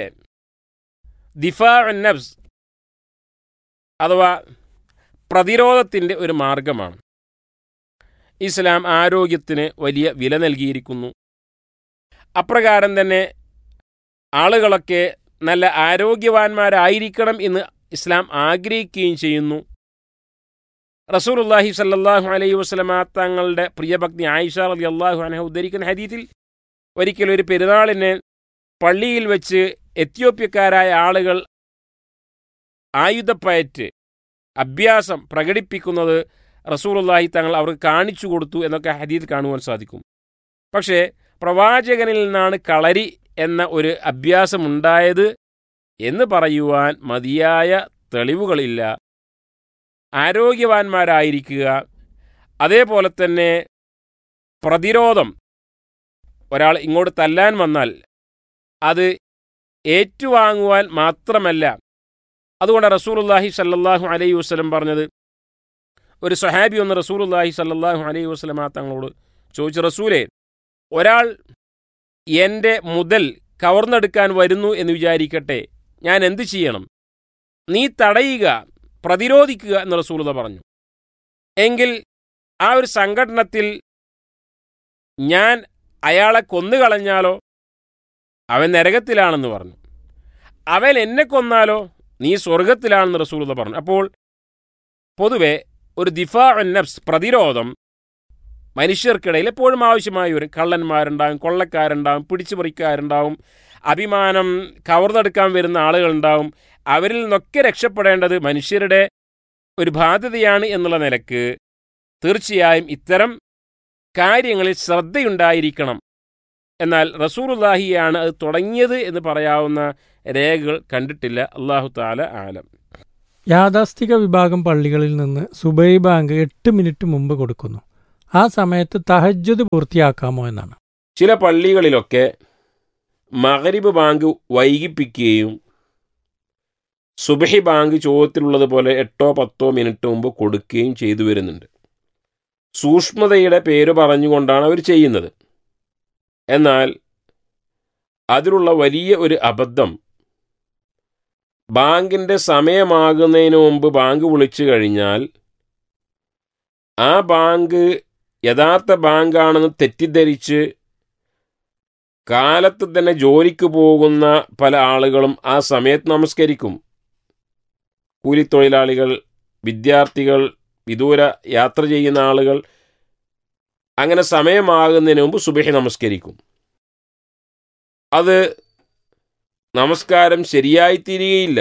ദിഫാ നബ്സ് അഥവാ പ്രതിരോധത്തിൻ്റെ ഒരു മാർഗമാണ് ഇസ്ലാം ആരോഗ്യത്തിന് വലിയ വില നൽകിയിരിക്കുന്നു അപ്രകാരം തന്നെ ആളുകളൊക്കെ നല്ല ആരോഗ്യവാന്മാരായിരിക്കണം എന്ന് ഇസ്ലാം ആഗ്രഹിക്കുകയും ചെയ്യുന്നു റസൂലുല്ലാഹി സല്ലാഹു അലൈഹി വസ്ലമ തങ്ങളുടെ പ്രിയഭക്തി ആയിഷ അലി അള്ളാഹു അനഹ ഉദ്ധരിക്കുന്ന ഹദീത്തിൽ ഒരിക്കൽ ഒരു പെരുന്നാളിന് പള്ളിയിൽ വെച്ച് എത്യോപ്യക്കാരായ ആളുകൾ ആയുധപ്പയറ്റ് അഭ്യാസം പ്രകടിപ്പിക്കുന്നത് റസൂലുള്ളാഹി തങ്ങൾ അവർക്ക് കാണിച്ചു കൊടുത്തു എന്നൊക്കെ ഹദീദ് കാണുവാൻ സാധിക്കും പക്ഷേ പ്രവാചകനിൽ നിന്നാണ് കളരി എന്ന ഒരു അഭ്യാസമുണ്ടായത് എന്ന് പറയുവാൻ മതിയായ തെളിവുകളില്ല ആരോഗ്യവാന്മാരായിരിക്കുക അതേപോലെ തന്നെ പ്രതിരോധം ഒരാൾ ഇങ്ങോട്ട് തല്ലാൻ വന്നാൽ അത് ഏറ്റുവാങ്ങുവാൻ മാത്രമല്ല അതുകൊണ്ട് റസൂലുള്ളാഹി സല്ലല്ലാഹു അലൈഹി വസ്ലം പറഞ്ഞത് ഒരു സഹാബി ഒന്ന് റസൂലുള്ളാഹി സല്ലല്ലാഹു അലൈഹി വസ്ലം തങ്ങളോട് ചോദിച്ചു റസൂലേ ഒരാൾ എൻ്റെ മുതൽ കവർന്നെടുക്കാൻ വരുന്നു എന്ന് വിചാരിക്കട്ടെ ഞാൻ എന്ത് ചെയ്യണം നീ തടയുക പ്രതിരോധിക്കുക എന്ന് റസൂലത പറഞ്ഞു എങ്കിൽ ആ ഒരു സംഘടനത്തിൽ ഞാൻ അയാളെ കൊന്നുകളഞ്ഞാലോ അവൻ നരകത്തിലാണെന്ന് പറഞ്ഞു അവൻ എന്നെ കൊന്നാലോ നീ സ്വർഗത്തിലാണെന്ന് റസൂലത പറഞ്ഞു അപ്പോൾ പൊതുവെ ഒരു ദിഫാ നഫ്സ് പ്രതിരോധം മനുഷ്യർക്കിടയിൽ എപ്പോഴും ആവശ്യമായി വരും കള്ളന്മാരുണ്ടാവും കൊള്ളക്കാരുണ്ടാവും പിടിച്ചുപറിക്കാരുണ്ടാവും അഭിമാനം കവർന്നെടുക്കാൻ വരുന്ന ആളുകളുണ്ടാവും അവരിൽ നിന്നൊക്കെ രക്ഷപ്പെടേണ്ടത് മനുഷ്യരുടെ ഒരു ബാധ്യതയാണ് എന്നുള്ള നിലക്ക് തീർച്ചയായും ഇത്തരം കാര്യങ്ങളിൽ ശ്രദ്ധയുണ്ടായിരിക്കണം എന്നാൽ റസൂറുല്ലാഹിയാണ് അത് തുടങ്ങിയത് എന്ന് പറയാവുന്ന രേഖകൾ കണ്ടിട്ടില്ല അള്ളാഹു താല ആലം യാഥാസ്ഥിക വിഭാഗം പള്ളികളിൽ നിന്ന് സുബൈ ബാങ്ക് എട്ട് മിനിറ്റ് മുമ്പ് കൊടുക്കുന്നു ആ സമയത്ത് തഹജ്ജുദ് പൂർത്തിയാക്കാമോ എന്നാണ് ചില പള്ളികളിലൊക്കെ മഗരിബ് ബാങ്ക് വൈകിപ്പിക്കുകയും സുബഹി ബാങ്ക് ചോദ്യത്തിലുള്ളതുപോലെ എട്ടോ പത്തോ മിനിറ്റ് മുമ്പ് കൊടുക്കുകയും ചെയ്തു വരുന്നുണ്ട് സൂക്ഷ്മതയുടെ പേര് പറഞ്ഞുകൊണ്ടാണ് അവർ ചെയ്യുന്നത് എന്നാൽ അതിലുള്ള വലിയ ഒരു അബദ്ധം ബാങ്കിൻ്റെ സമയമാകുന്നതിന് മുമ്പ് ബാങ്ക് വിളിച്ചു കഴിഞ്ഞാൽ ആ ബാങ്ക് യഥാർത്ഥ ബാങ്കാണെന്ന് തെറ്റിദ്ധരിച്ച് കാലത്ത് തന്നെ ജോലിക്ക് പോകുന്ന പല ആളുകളും ആ സമയത്ത് നമസ്കരിക്കും കൂലിത്തൊഴിലാളികൾ വിദ്യാർത്ഥികൾ വിദൂര യാത്ര ചെയ്യുന്ന ആളുകൾ അങ്ങനെ സമയമാകുന്നതിന് മുമ്പ് സുബഹി നമസ്കരിക്കും അത് നമസ്കാരം ശരിയായി തീരുകയില്ല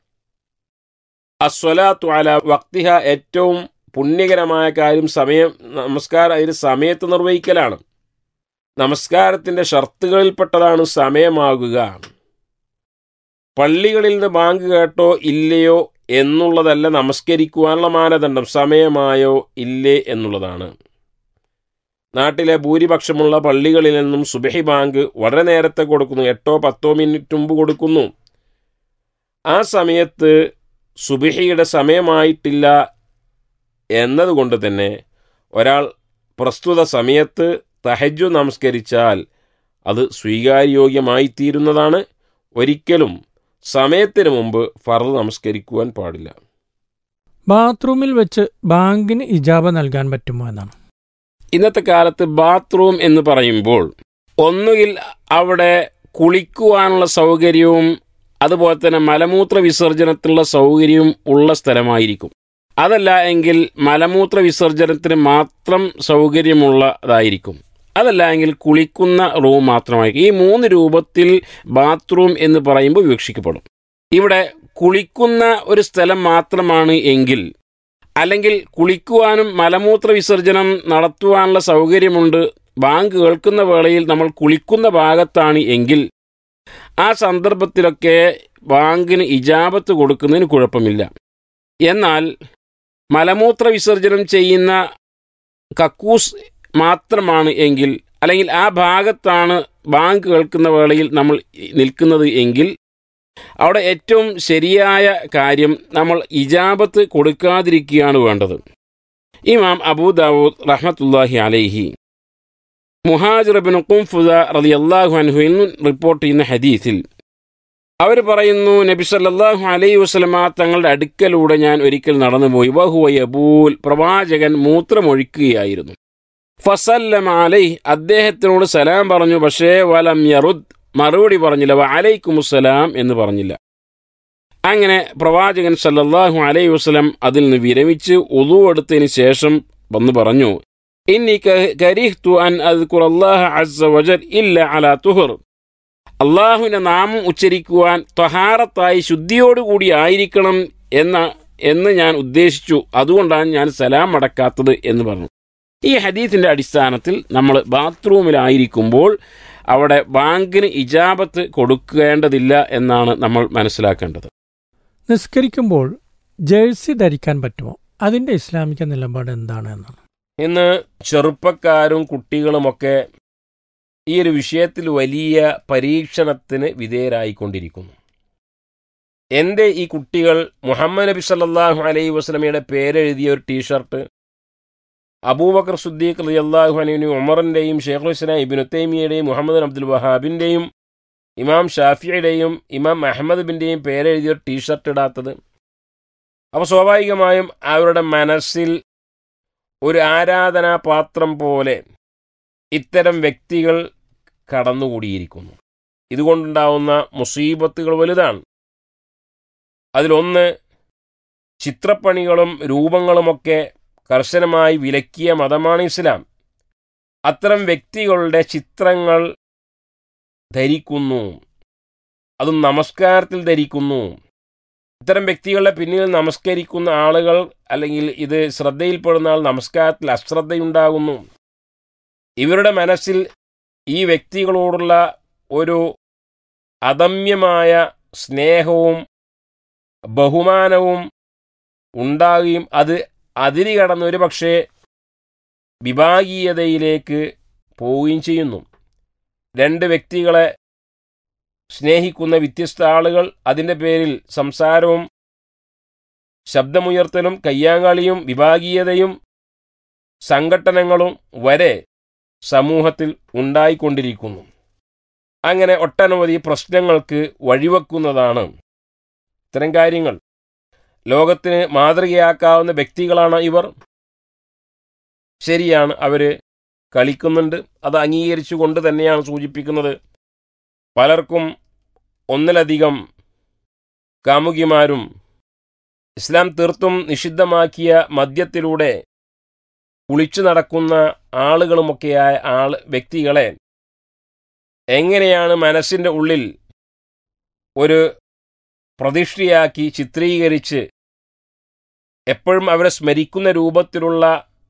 അസ്വലാത്തു അല വക്തിഹ ഏറ്റവും പുണ്യകരമായ കാര്യം സമയം നമസ്കാരം അതിന് സമയത്ത് നിർവഹിക്കലാണ് നമസ്കാരത്തിൻ്റെ ഷർത്തുകളിൽപ്പെട്ടതാണ് സമയമാകുക പള്ളികളിൽ നിന്ന് ബാങ്ക് കേട്ടോ ഇല്ലയോ എന്നുള്ളതല്ല നമസ്കരിക്കുവാനുള്ള മാനദണ്ഡം സമയമായോ ഇല്ലേ എന്നുള്ളതാണ് നാട്ടിലെ ഭൂരിപക്ഷമുള്ള പള്ളികളിൽ നിന്നും സുബഹി ബാങ്ക് വളരെ നേരത്തെ കൊടുക്കുന്നു എട്ടോ പത്തോ മിനിറ്റ് മുമ്പ് കൊടുക്കുന്നു ആ സമയത്ത് സുബിഹിയുടെ സമയമായിട്ടില്ല എന്നതുകൊണ്ട് തന്നെ ഒരാൾ പ്രസ്തുത സമയത്ത് തഹജു നമസ്കരിച്ചാൽ അത് സ്വീകാര്യോഗ്യമായിത്തീരുന്നതാണ് ഒരിക്കലും സമയത്തിന് മുമ്പ് ഫർദ് നമസ്കരിക്കുവാൻ പാടില്ല ബാത്റൂമിൽ വെച്ച് ബാങ്കിന് ഇജാബ നൽകാൻ പറ്റുമോ എന്നാണ് ഇന്നത്തെ കാലത്ത് ബാത്റൂം എന്ന് പറയുമ്പോൾ ഒന്നുകിൽ അവിടെ കുളിക്കുവാനുള്ള സൗകര്യവും അതുപോലെ തന്നെ മലമൂത്ര വിസർജനത്തിനുള്ള സൗകര്യവും ഉള്ള സ്ഥലമായിരിക്കും അതല്ല എങ്കിൽ മലമൂത്ര വിസർജനത്തിന് മാത്രം സൗകര്യമുള്ളതായിരിക്കും അതല്ല എങ്കിൽ കുളിക്കുന്ന റൂം മാത്രമായിരിക്കും ഈ മൂന്ന് രൂപത്തിൽ ബാത്റൂം എന്ന് പറയുമ്പോൾ വിവക്ഷിക്കപ്പെടും ഇവിടെ കുളിക്കുന്ന ഒരു സ്ഥലം മാത്രമാണ് എങ്കിൽ അല്ലെങ്കിൽ കുളിക്കുവാനും മലമൂത്ര വിസർജനം നടത്തുവാനുള്ള സൗകര്യമുണ്ട് ബാങ്ക് കേൾക്കുന്ന വേളയിൽ നമ്മൾ കുളിക്കുന്ന ഭാഗത്താണ് എങ്കിൽ ആ സന്ദർഭത്തിലൊക്കെ ബാങ്കിന് ഇജാബത്ത് കൊടുക്കുന്നതിന് കുഴപ്പമില്ല എന്നാൽ മലമൂത്ര വിസർജനം ചെയ്യുന്ന കക്കൂസ് മാത്രമാണ് എങ്കിൽ അല്ലെങ്കിൽ ആ ഭാഗത്താണ് ബാങ്ക് കേൾക്കുന്ന വേളയിൽ നമ്മൾ നിൽക്കുന്നത് എങ്കിൽ അവിടെ ഏറ്റവും ശരിയായ കാര്യം നമ്മൾ ഇജാബത്ത് കൊടുക്കാതിരിക്കുകയാണ് വേണ്ടത് ഇമാം അബൂദാവൂദ് റഹ്മത്തുല്ലാഹി അലൈഹി മുഹാജിർ ബിൻ കുംഫുദ റളിയല്ലാഹു അൻഹുവിൽ നിന്ന് റിപ്പോർട്ട് ചെയ്യുന്ന ഹദീസിൽ അവർ പറയുന്നു നബി സല്ലല്ലാഹു അലൈഹി വസല്ലമ തങ്ങളുടെ അടുക്കലൂടെ ഞാൻ ഒരിക്കൽ നടന്നുപോയി വഹുവ യബൂൽ പ്രവാചകൻ മൂത്രമൊഴിക്കുകയായിരുന്നു ഫസല്ലം അലൈഹി അദ്ദേഹത്തിനോട് സലാം പറഞ്ഞു പക്ഷേ വലം യറുദ് മറുപടി പറഞ്ഞില്ല വ അലൈക്കുമുസ്സലാം എന്ന് പറഞ്ഞില്ല അങ്ങനെ പ്രവാചകൻ സല്ലല്ലാഹു അലൈഹി വസല്ലം അതിൽ നിന്ന് വിരമിച്ച് ഉളു എടുത്തതിന് ശേഷം വന്ന് പറഞ്ഞു ഇന്നി കരിഹ്തു അൻ അദ്കുറല്ലാഹ അസ്സ വജൽ ഇല്ല അലാ തുഹർ അള്ളാഹുവിന്റെ നാമം ഉച്ചരിക്കുവാൻ ത്വഹാറത്തായി ശുദ്ധിയോടുകൂടി ആയിരിക്കണം എന്ന എന്ന് ഞാൻ ഉദ്ദേശിച്ചു അതുകൊണ്ടാണ് ഞാൻ സലാം അടക്കാത്തത് എന്ന് പറഞ്ഞു ഈ ഹദീസിന്റെ അടിസ്ഥാനത്തിൽ നമ്മൾ ബാത്റൂമിലായിരിക്കുമ്പോൾ അവിടെ ബാങ്കിന് ഇജാബത്ത് കൊടുക്കേണ്ടതില്ല എന്നാണ് നമ്മൾ മനസ്സിലാക്കേണ്ടത് നിസ്കരിക്കുമ്പോൾ ജേഴ്സി ധരിക്കാൻ പറ്റുമോ അതിന്റെ ഇസ്ലാമിക നിലപാട് എന്താണ് എന്നാണ് ഇന്ന് ചെറുപ്പക്കാരും കുട്ടികളുമൊക്കെ ഈ ഒരു വിഷയത്തിൽ വലിയ പരീക്ഷണത്തിന് വിധേയരായിക്കൊണ്ടിരിക്കുന്നു എൻ്റെ ഈ കുട്ടികൾ മുഹമ്മദ് നബി സല്ലല്ലാഹു അലൈഹി വസ്ലമയുടെ പേരെഴുതിയ ഒരു ടീഷർട്ട് അബൂബക്കർ സുദ്ദീഖ് റളിയല്ലാഹു അലൈഹിനും ഉമറിൻ്റെയും ഷെയ്ഖുൽ ഇസ്ലാം ഇബിനു തൈമിയുടെയും മുഹമ്മദ് അബ്ദുൽ വഹാബിൻ്റെയും ഇമാം ഷാഫിയുടെയും ഇമാം അഹമ്മദ് ബിൻ്റെയും പേരെഴുതിയ ഒരു ടീഷർട്ട് ഇടാത്തത് അപ്പോൾ സ്വാഭാവികമായും അവരുടെ മനസ്സിൽ ഒരു ആരാധനാപാത്രം പോലെ ഇത്തരം വ്യക്തികൾ കടന്നുകൂടിയിരിക്കുന്നു ഇതുകൊണ്ടുണ്ടാവുന്ന മുസീബത്തുകൾ വലുതാണ് അതിലൊന്ന് ചിത്രപ്പണികളും രൂപങ്ങളുമൊക്കെ കർശനമായി വിലക്കിയ മതമാണ് ഇസ്ലാം അത്തരം വ്യക്തികളുടെ ചിത്രങ്ങൾ ധരിക്കുന്നു അതും നമസ്കാരത്തിൽ ധരിക്കുന്നു ഇത്തരം വ്യക്തികളുടെ പിന്നിൽ നമസ്കരിക്കുന്ന ആളുകൾ അല്ലെങ്കിൽ ഇത് ശ്രദ്ധയിൽപ്പെടുന്ന ആൾ നമസ്കാരത്തിൽ അശ്രദ്ധയുണ്ടാകുന്നു ഇവരുടെ മനസ്സിൽ ഈ വ്യക്തികളോടുള്ള ഒരു അദമ്യമായ സ്നേഹവും ബഹുമാനവും ഉണ്ടാകുകയും അത് അതിരി കടന്ന് ഒരു പക്ഷേ വിഭാഗീയതയിലേക്ക് പോവുകയും ചെയ്യുന്നു രണ്ട് വ്യക്തികളെ സ്നേഹിക്കുന്ന വ്യത്യസ്ത ആളുകൾ അതിൻ്റെ പേരിൽ സംസാരവും ശബ്ദമുയർത്തലും കയ്യാങ്കളിയും വിഭാഗീയതയും സംഘട്ടനങ്ങളും വരെ സമൂഹത്തിൽ ഉണ്ടായിക്കൊണ്ടിരിക്കുന്നു അങ്ങനെ ഒട്ടനവധി പ്രശ്നങ്ങൾക്ക് വഴിവെക്കുന്നതാണ് ഇത്തരം കാര്യങ്ങൾ ലോകത്തിന് മാതൃകയാക്കാവുന്ന വ്യക്തികളാണ് ഇവർ ശരിയാണ് അവർ കളിക്കുന്നുണ്ട് അത് അംഗീകരിച്ചുകൊണ്ട് തന്നെയാണ് സൂചിപ്പിക്കുന്നത് പലർക്കും ഒന്നിലധികം കാമുകിമാരും ഇസ്ലാം തീർത്തും നിഷിദ്ധമാക്കിയ മദ്യത്തിലൂടെ കുളിച്ചു നടക്കുന്ന ആളുകളുമൊക്കെയായ ആൾ വ്യക്തികളെ എങ്ങനെയാണ് മനസ്സിൻ്റെ ഉള്ളിൽ ഒരു പ്രതിഷ്ഠയാക്കി ചിത്രീകരിച്ച് എപ്പോഴും അവരെ സ്മരിക്കുന്ന രൂപത്തിലുള്ള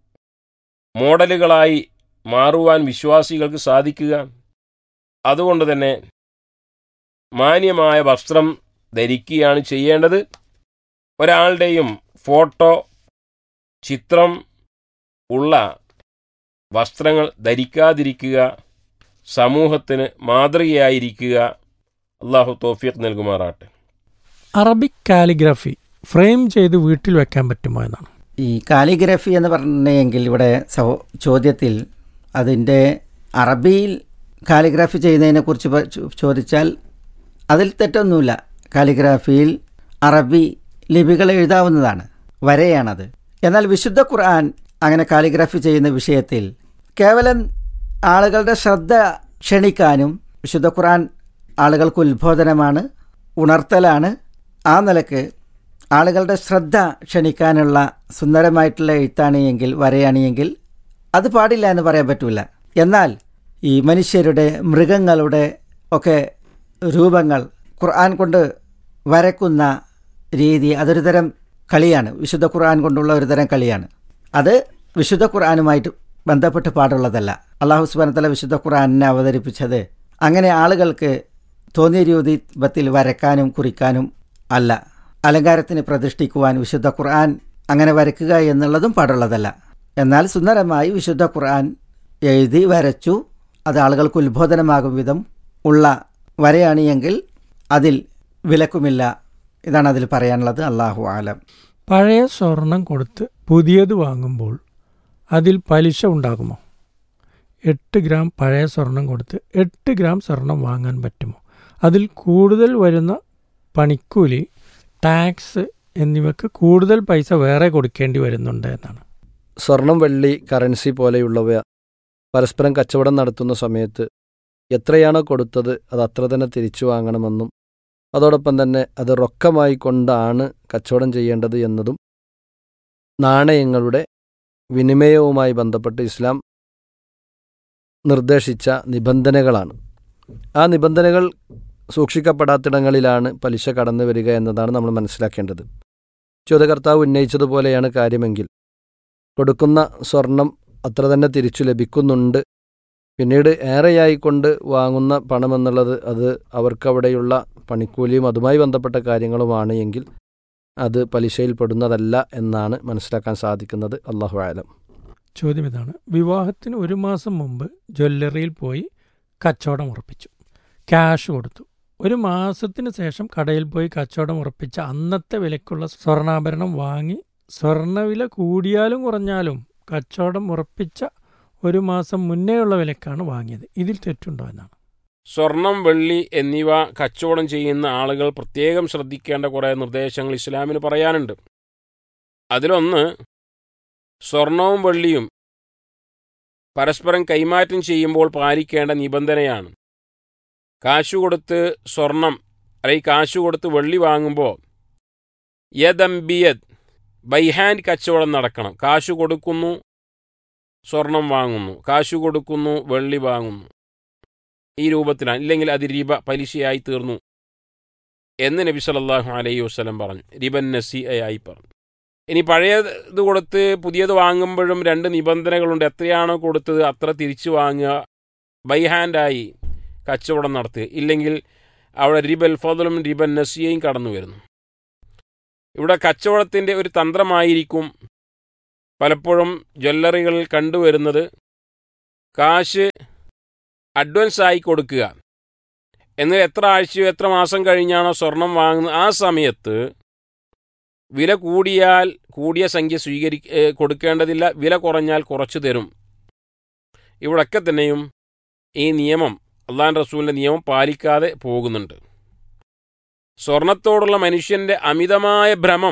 മോഡലുകളായി മാറുവാൻ വിശ്വാസികൾക്ക് സാധിക്കുക അതുകൊണ്ട് തന്നെ മാന്യമായ വസ്ത്രം ധരിക്കുകയാണ് ചെയ്യേണ്ടത് ഒരാളുടെയും ഫോട്ടോ ചിത്രം ഉള്ള വസ്ത്രങ്ങൾ ധരിക്കാതിരിക്കുക സമൂഹത്തിന് മാതൃകയായിരിക്കുക അള്ളാഹു തോഫീഖ് നൽകുമാറാട്ടെ അറബിക് കാലിഗ്രഫി ഫ്രെയിം ചെയ്ത് വീട്ടിൽ വെക്കാൻ പറ്റുമോ എന്നാണ് ഈ കാലിഗ്രഫി എന്ന് പറഞ്ഞെങ്കിൽ ഇവിടെ സഹോ- ചോദ്യത്തിൽ അതിൻ്റെ അറബിയിൽ കാലിഗ്രാഫി ചെയ്യുന്നതിനെക്കുറിച്ച് പ- ചോ- ചോദിച്ചാൽ അതിൽ തെറ്റൊന്നുമില്ല കാലിഗ്രാഫിയിൽ അറബി ലിപികൾ എഴുതാവുന്നതാണ് വരെയാണത് എന്നാൽ വിശുദ്ധ ഖുർആൻ അങ്ങനെ കാലിഗ്രാഫി ചെയ്യുന്ന വിഷയത്തിൽ കേവലം ആളുകളുടെ ശ്രദ്ധ ക്ഷണിക്കാനും വിശുദ്ധ ഖുർആൻ ആളുകൾക്ക് ഉത്ബോധനമാണ് ഉണർത്തലാണ് ആ നിലക്ക് ആളുകളുടെ ശ്രദ്ധ ക്ഷണിക്കാനുള്ള സുന്ദരമായിട്ടുള്ള എഴുത്താണ് എങ്കിൽ വരയാണ് എങ്കിൽ അത് പാടില്ല എന്ന് പറയാൻ പറ്റില്ല എന്നാൽ ഈ മനുഷ്യരുടെ മൃഗങ്ങളുടെ ഒക്കെ രൂപങ്ങൾ ഖുർആൻ കൊണ്ട് വരക്കുന്ന രീതി അതൊരു തരം കളിയാണ് വിശുദ്ധ ഖുർആൻ കൊണ്ടുള്ള ഒരു തരം കളിയാണ് അത് വിശുദ്ധ ഖുർആനുമായിട്ട് ബന്ധപ്പെട്ട് പാടുള്ളതല്ല അള്ളാഹു സുബാനത്തല വിശുദ്ധ ഖുർആനെ അവതരിപ്പിച്ചത് അങ്ങനെ ആളുകൾക്ക് തോന്നിയ രൂപത്തിൽ വരക്കാനും കുറിക്കാനും അല്ല അലങ്കാരത്തിന് പ്രതിഷ്ഠിക്കുവാൻ വിശുദ്ധ ഖുർആൻ അങ്ങനെ വരയ്ക്കുക എന്നുള്ളതും പാടുള്ളതല്ല എന്നാൽ സുന്ദരമായി വിശുദ്ധ ഖുർആൻ എഴുതി വരച്ചു അത് ആളുകൾക്ക് ഉത്ബോധനമാകും വിധം ഉള്ള വരയാണ് എങ്കിൽ അതിൽ വിലക്കുമില്ല ഇതാണ് അതിൽ പറയാനുള്ളത് അള്ളാഹു ആലം പഴയ സ്വർണം കൊടുത്ത് പുതിയത് വാങ്ങുമ്പോൾ അതിൽ പലിശ ഉണ്ടാകുമോ എട്ട് ഗ്രാം പഴയ സ്വർണം കൊടുത്ത് എട്ട് ഗ്രാം സ്വർണം വാങ്ങാൻ പറ്റുമോ അതിൽ കൂടുതൽ വരുന്ന പണിക്കൂലി ടാക്സ് എന്നിവയ്ക്ക് കൂടുതൽ പൈസ വേറെ കൊടുക്കേണ്ടി വരുന്നുണ്ട് എന്നാണ് സ്വർണം വെള്ളി കറൻസി പോലെയുള്ളവ പരസ്പരം കച്ചവടം നടത്തുന്ന സമയത്ത് എത്രയാണോ കൊടുത്തത് അത് അത്ര തന്നെ തിരിച്ചു വാങ്ങണമെന്നും അതോടൊപ്പം തന്നെ അത് റൊക്കമായി കൊണ്ടാണ് കച്ചവടം ചെയ്യേണ്ടത് എന്നതും നാണയങ്ങളുടെ വിനിമയവുമായി ബന്ധപ്പെട്ട് ഇസ്ലാം നിർദ്ദേശിച്ച നിബന്ധനകളാണ് ആ നിബന്ധനകൾ സൂക്ഷിക്കപ്പെടാത്തിടങ്ങളിലാണ് പലിശ കടന്നു വരിക എന്നതാണ് നമ്മൾ മനസ്സിലാക്കേണ്ടത് ചോദ്യകർത്താവ് ഉന്നയിച്ചതുപോലെയാണ് കാര്യമെങ്കിൽ കൊടുക്കുന്ന സ്വർണം അത്ര തന്നെ തിരിച്ചു ലഭിക്കുന്നുണ്ട് പിന്നീട് ഏറെയായിക്കൊണ്ട് വാങ്ങുന്ന പണമെന്നുള്ളത് അത് അവർക്കവിടെയുള്ള പണിക്കൂലിയും അതുമായി ബന്ധപ്പെട്ട കാര്യങ്ങളുമാണ് എങ്കിൽ അത് പലിശയിൽ പെടുന്നതല്ല എന്നാണ് മനസ്സിലാക്കാൻ സാധിക്കുന്നത് അള്ളാഹു ആലം ചോദ്യം ഇതാണ് വിവാഹത്തിന് ഒരു മാസം മുമ്പ് ജ്വല്ലറിയിൽ പോയി കച്ചവടം ഉറപ്പിച്ചു ക്യാഷ് കൊടുത്തു ഒരു മാസത്തിന് ശേഷം കടയിൽ പോയി കച്ചവടം ഉറപ്പിച്ച അന്നത്തെ വിലക്കുള്ള സ്വർണ്ണാഭരണം വാങ്ങി സ്വർണ്ണവില കൂടിയാലും കുറഞ്ഞാലും കച്ചവടം ഉറപ്പിച്ച ഒരു മാസം മുന്നേയുള്ള വിലക്കാണ് വാങ്ങിയത് ഇതിൽ തെറ്റുണ്ടോ എന്നാണ് സ്വർണം വെള്ളി എന്നിവ കച്ചവടം ചെയ്യുന്ന ആളുകൾ പ്രത്യേകം ശ്രദ്ധിക്കേണ്ട കുറേ നിർദ്ദേശങ്ങൾ ഇസ്ലാമിന് പറയാനുണ്ട് അതിലൊന്ന് സ്വർണവും വെള്ളിയും പരസ്പരം കൈമാറ്റം ചെയ്യുമ്പോൾ പാലിക്കേണ്ട നിബന്ധനയാണ് കാശു കൊടുത്ത് സ്വർണം അല്ലെങ്കിൽ കാശു കൊടുത്ത് വെള്ളി വാങ്ങുമ്പോൾ യദംബിയദ് ബൈ ഹാൻഡ് കച്ചവടം നടക്കണം കാശു കൊടുക്കുന്നു സ്വർണം വാങ്ങുന്നു കാശു കൊടുക്കുന്നു വെള്ളി വാങ്ങുന്നു ഈ രൂപത്തിലാണ് ഇല്ലെങ്കിൽ അത് രൂപ പലിശയായി തീർന്നു എന്ന് നബി സല്ലല്ലാഹു അലൈഹി വസല്ലം പറഞ്ഞു റിബൻ നസി ആയി പറഞ്ഞു ഇനി പഴയത് കൊടുത്ത് പുതിയത് വാങ്ങുമ്പോഴും രണ്ട് നിബന്ധനകളുണ്ട് എത്രയാണോ കൊടുത്തത് അത്ര തിരിച്ചു വാങ്ങുക ബൈ ഹാൻഡായി കച്ചവടം നടത്തുക ഇല്ലെങ്കിൽ അവിടെ റിബൽ ഫضലും റിബൻ നസിയയും കടന്നു വരുന്നു ഇവിടെ കച്ചവടത്തിൻ്റെ ഒരു തന്ത്രമായിരിക്കും പലപ്പോഴും ജ്വല്ലറികളിൽ കണ്ടുവരുന്നത് കാശ് അഡ്വാൻസ് ആയി കൊടുക്കുക എന്നാൽ എത്ര ആഴ്ചയോ എത്ര മാസം കഴിഞ്ഞാണോ സ്വർണം വാങ്ങുന്നത് ആ സമയത്ത് വില കൂടിയാൽ കൂടിയ സംഖ്യ സ്വീകരി ഏ, കൊടുക്കേണ്ടതില്ല വില കുറഞ്ഞാൽ കുറച്ചു തരും ഇവിടൊക്കെ തന്നെയും ഈ നിയമം അള്ളാൻ റസൂലിൻ്റെ നിയമം പാലിക്കാതെ പോകുന്നുണ്ട് സ്വർണത്തോടുള്ള മനുഷ്യന്റെ അമിതമായ ഭ്രമം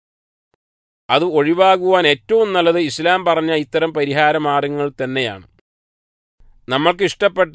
അത് ഒഴിവാകുവാൻ ഏറ്റവും നല്ലത് ഇസ്ലാം പറഞ്ഞ ഇത്തരം പരിഹാര മാർഗങ്ങൾ തന്നെയാണ് നമ്മൾക്ക് ഇഷ്ടപ്പെട്ട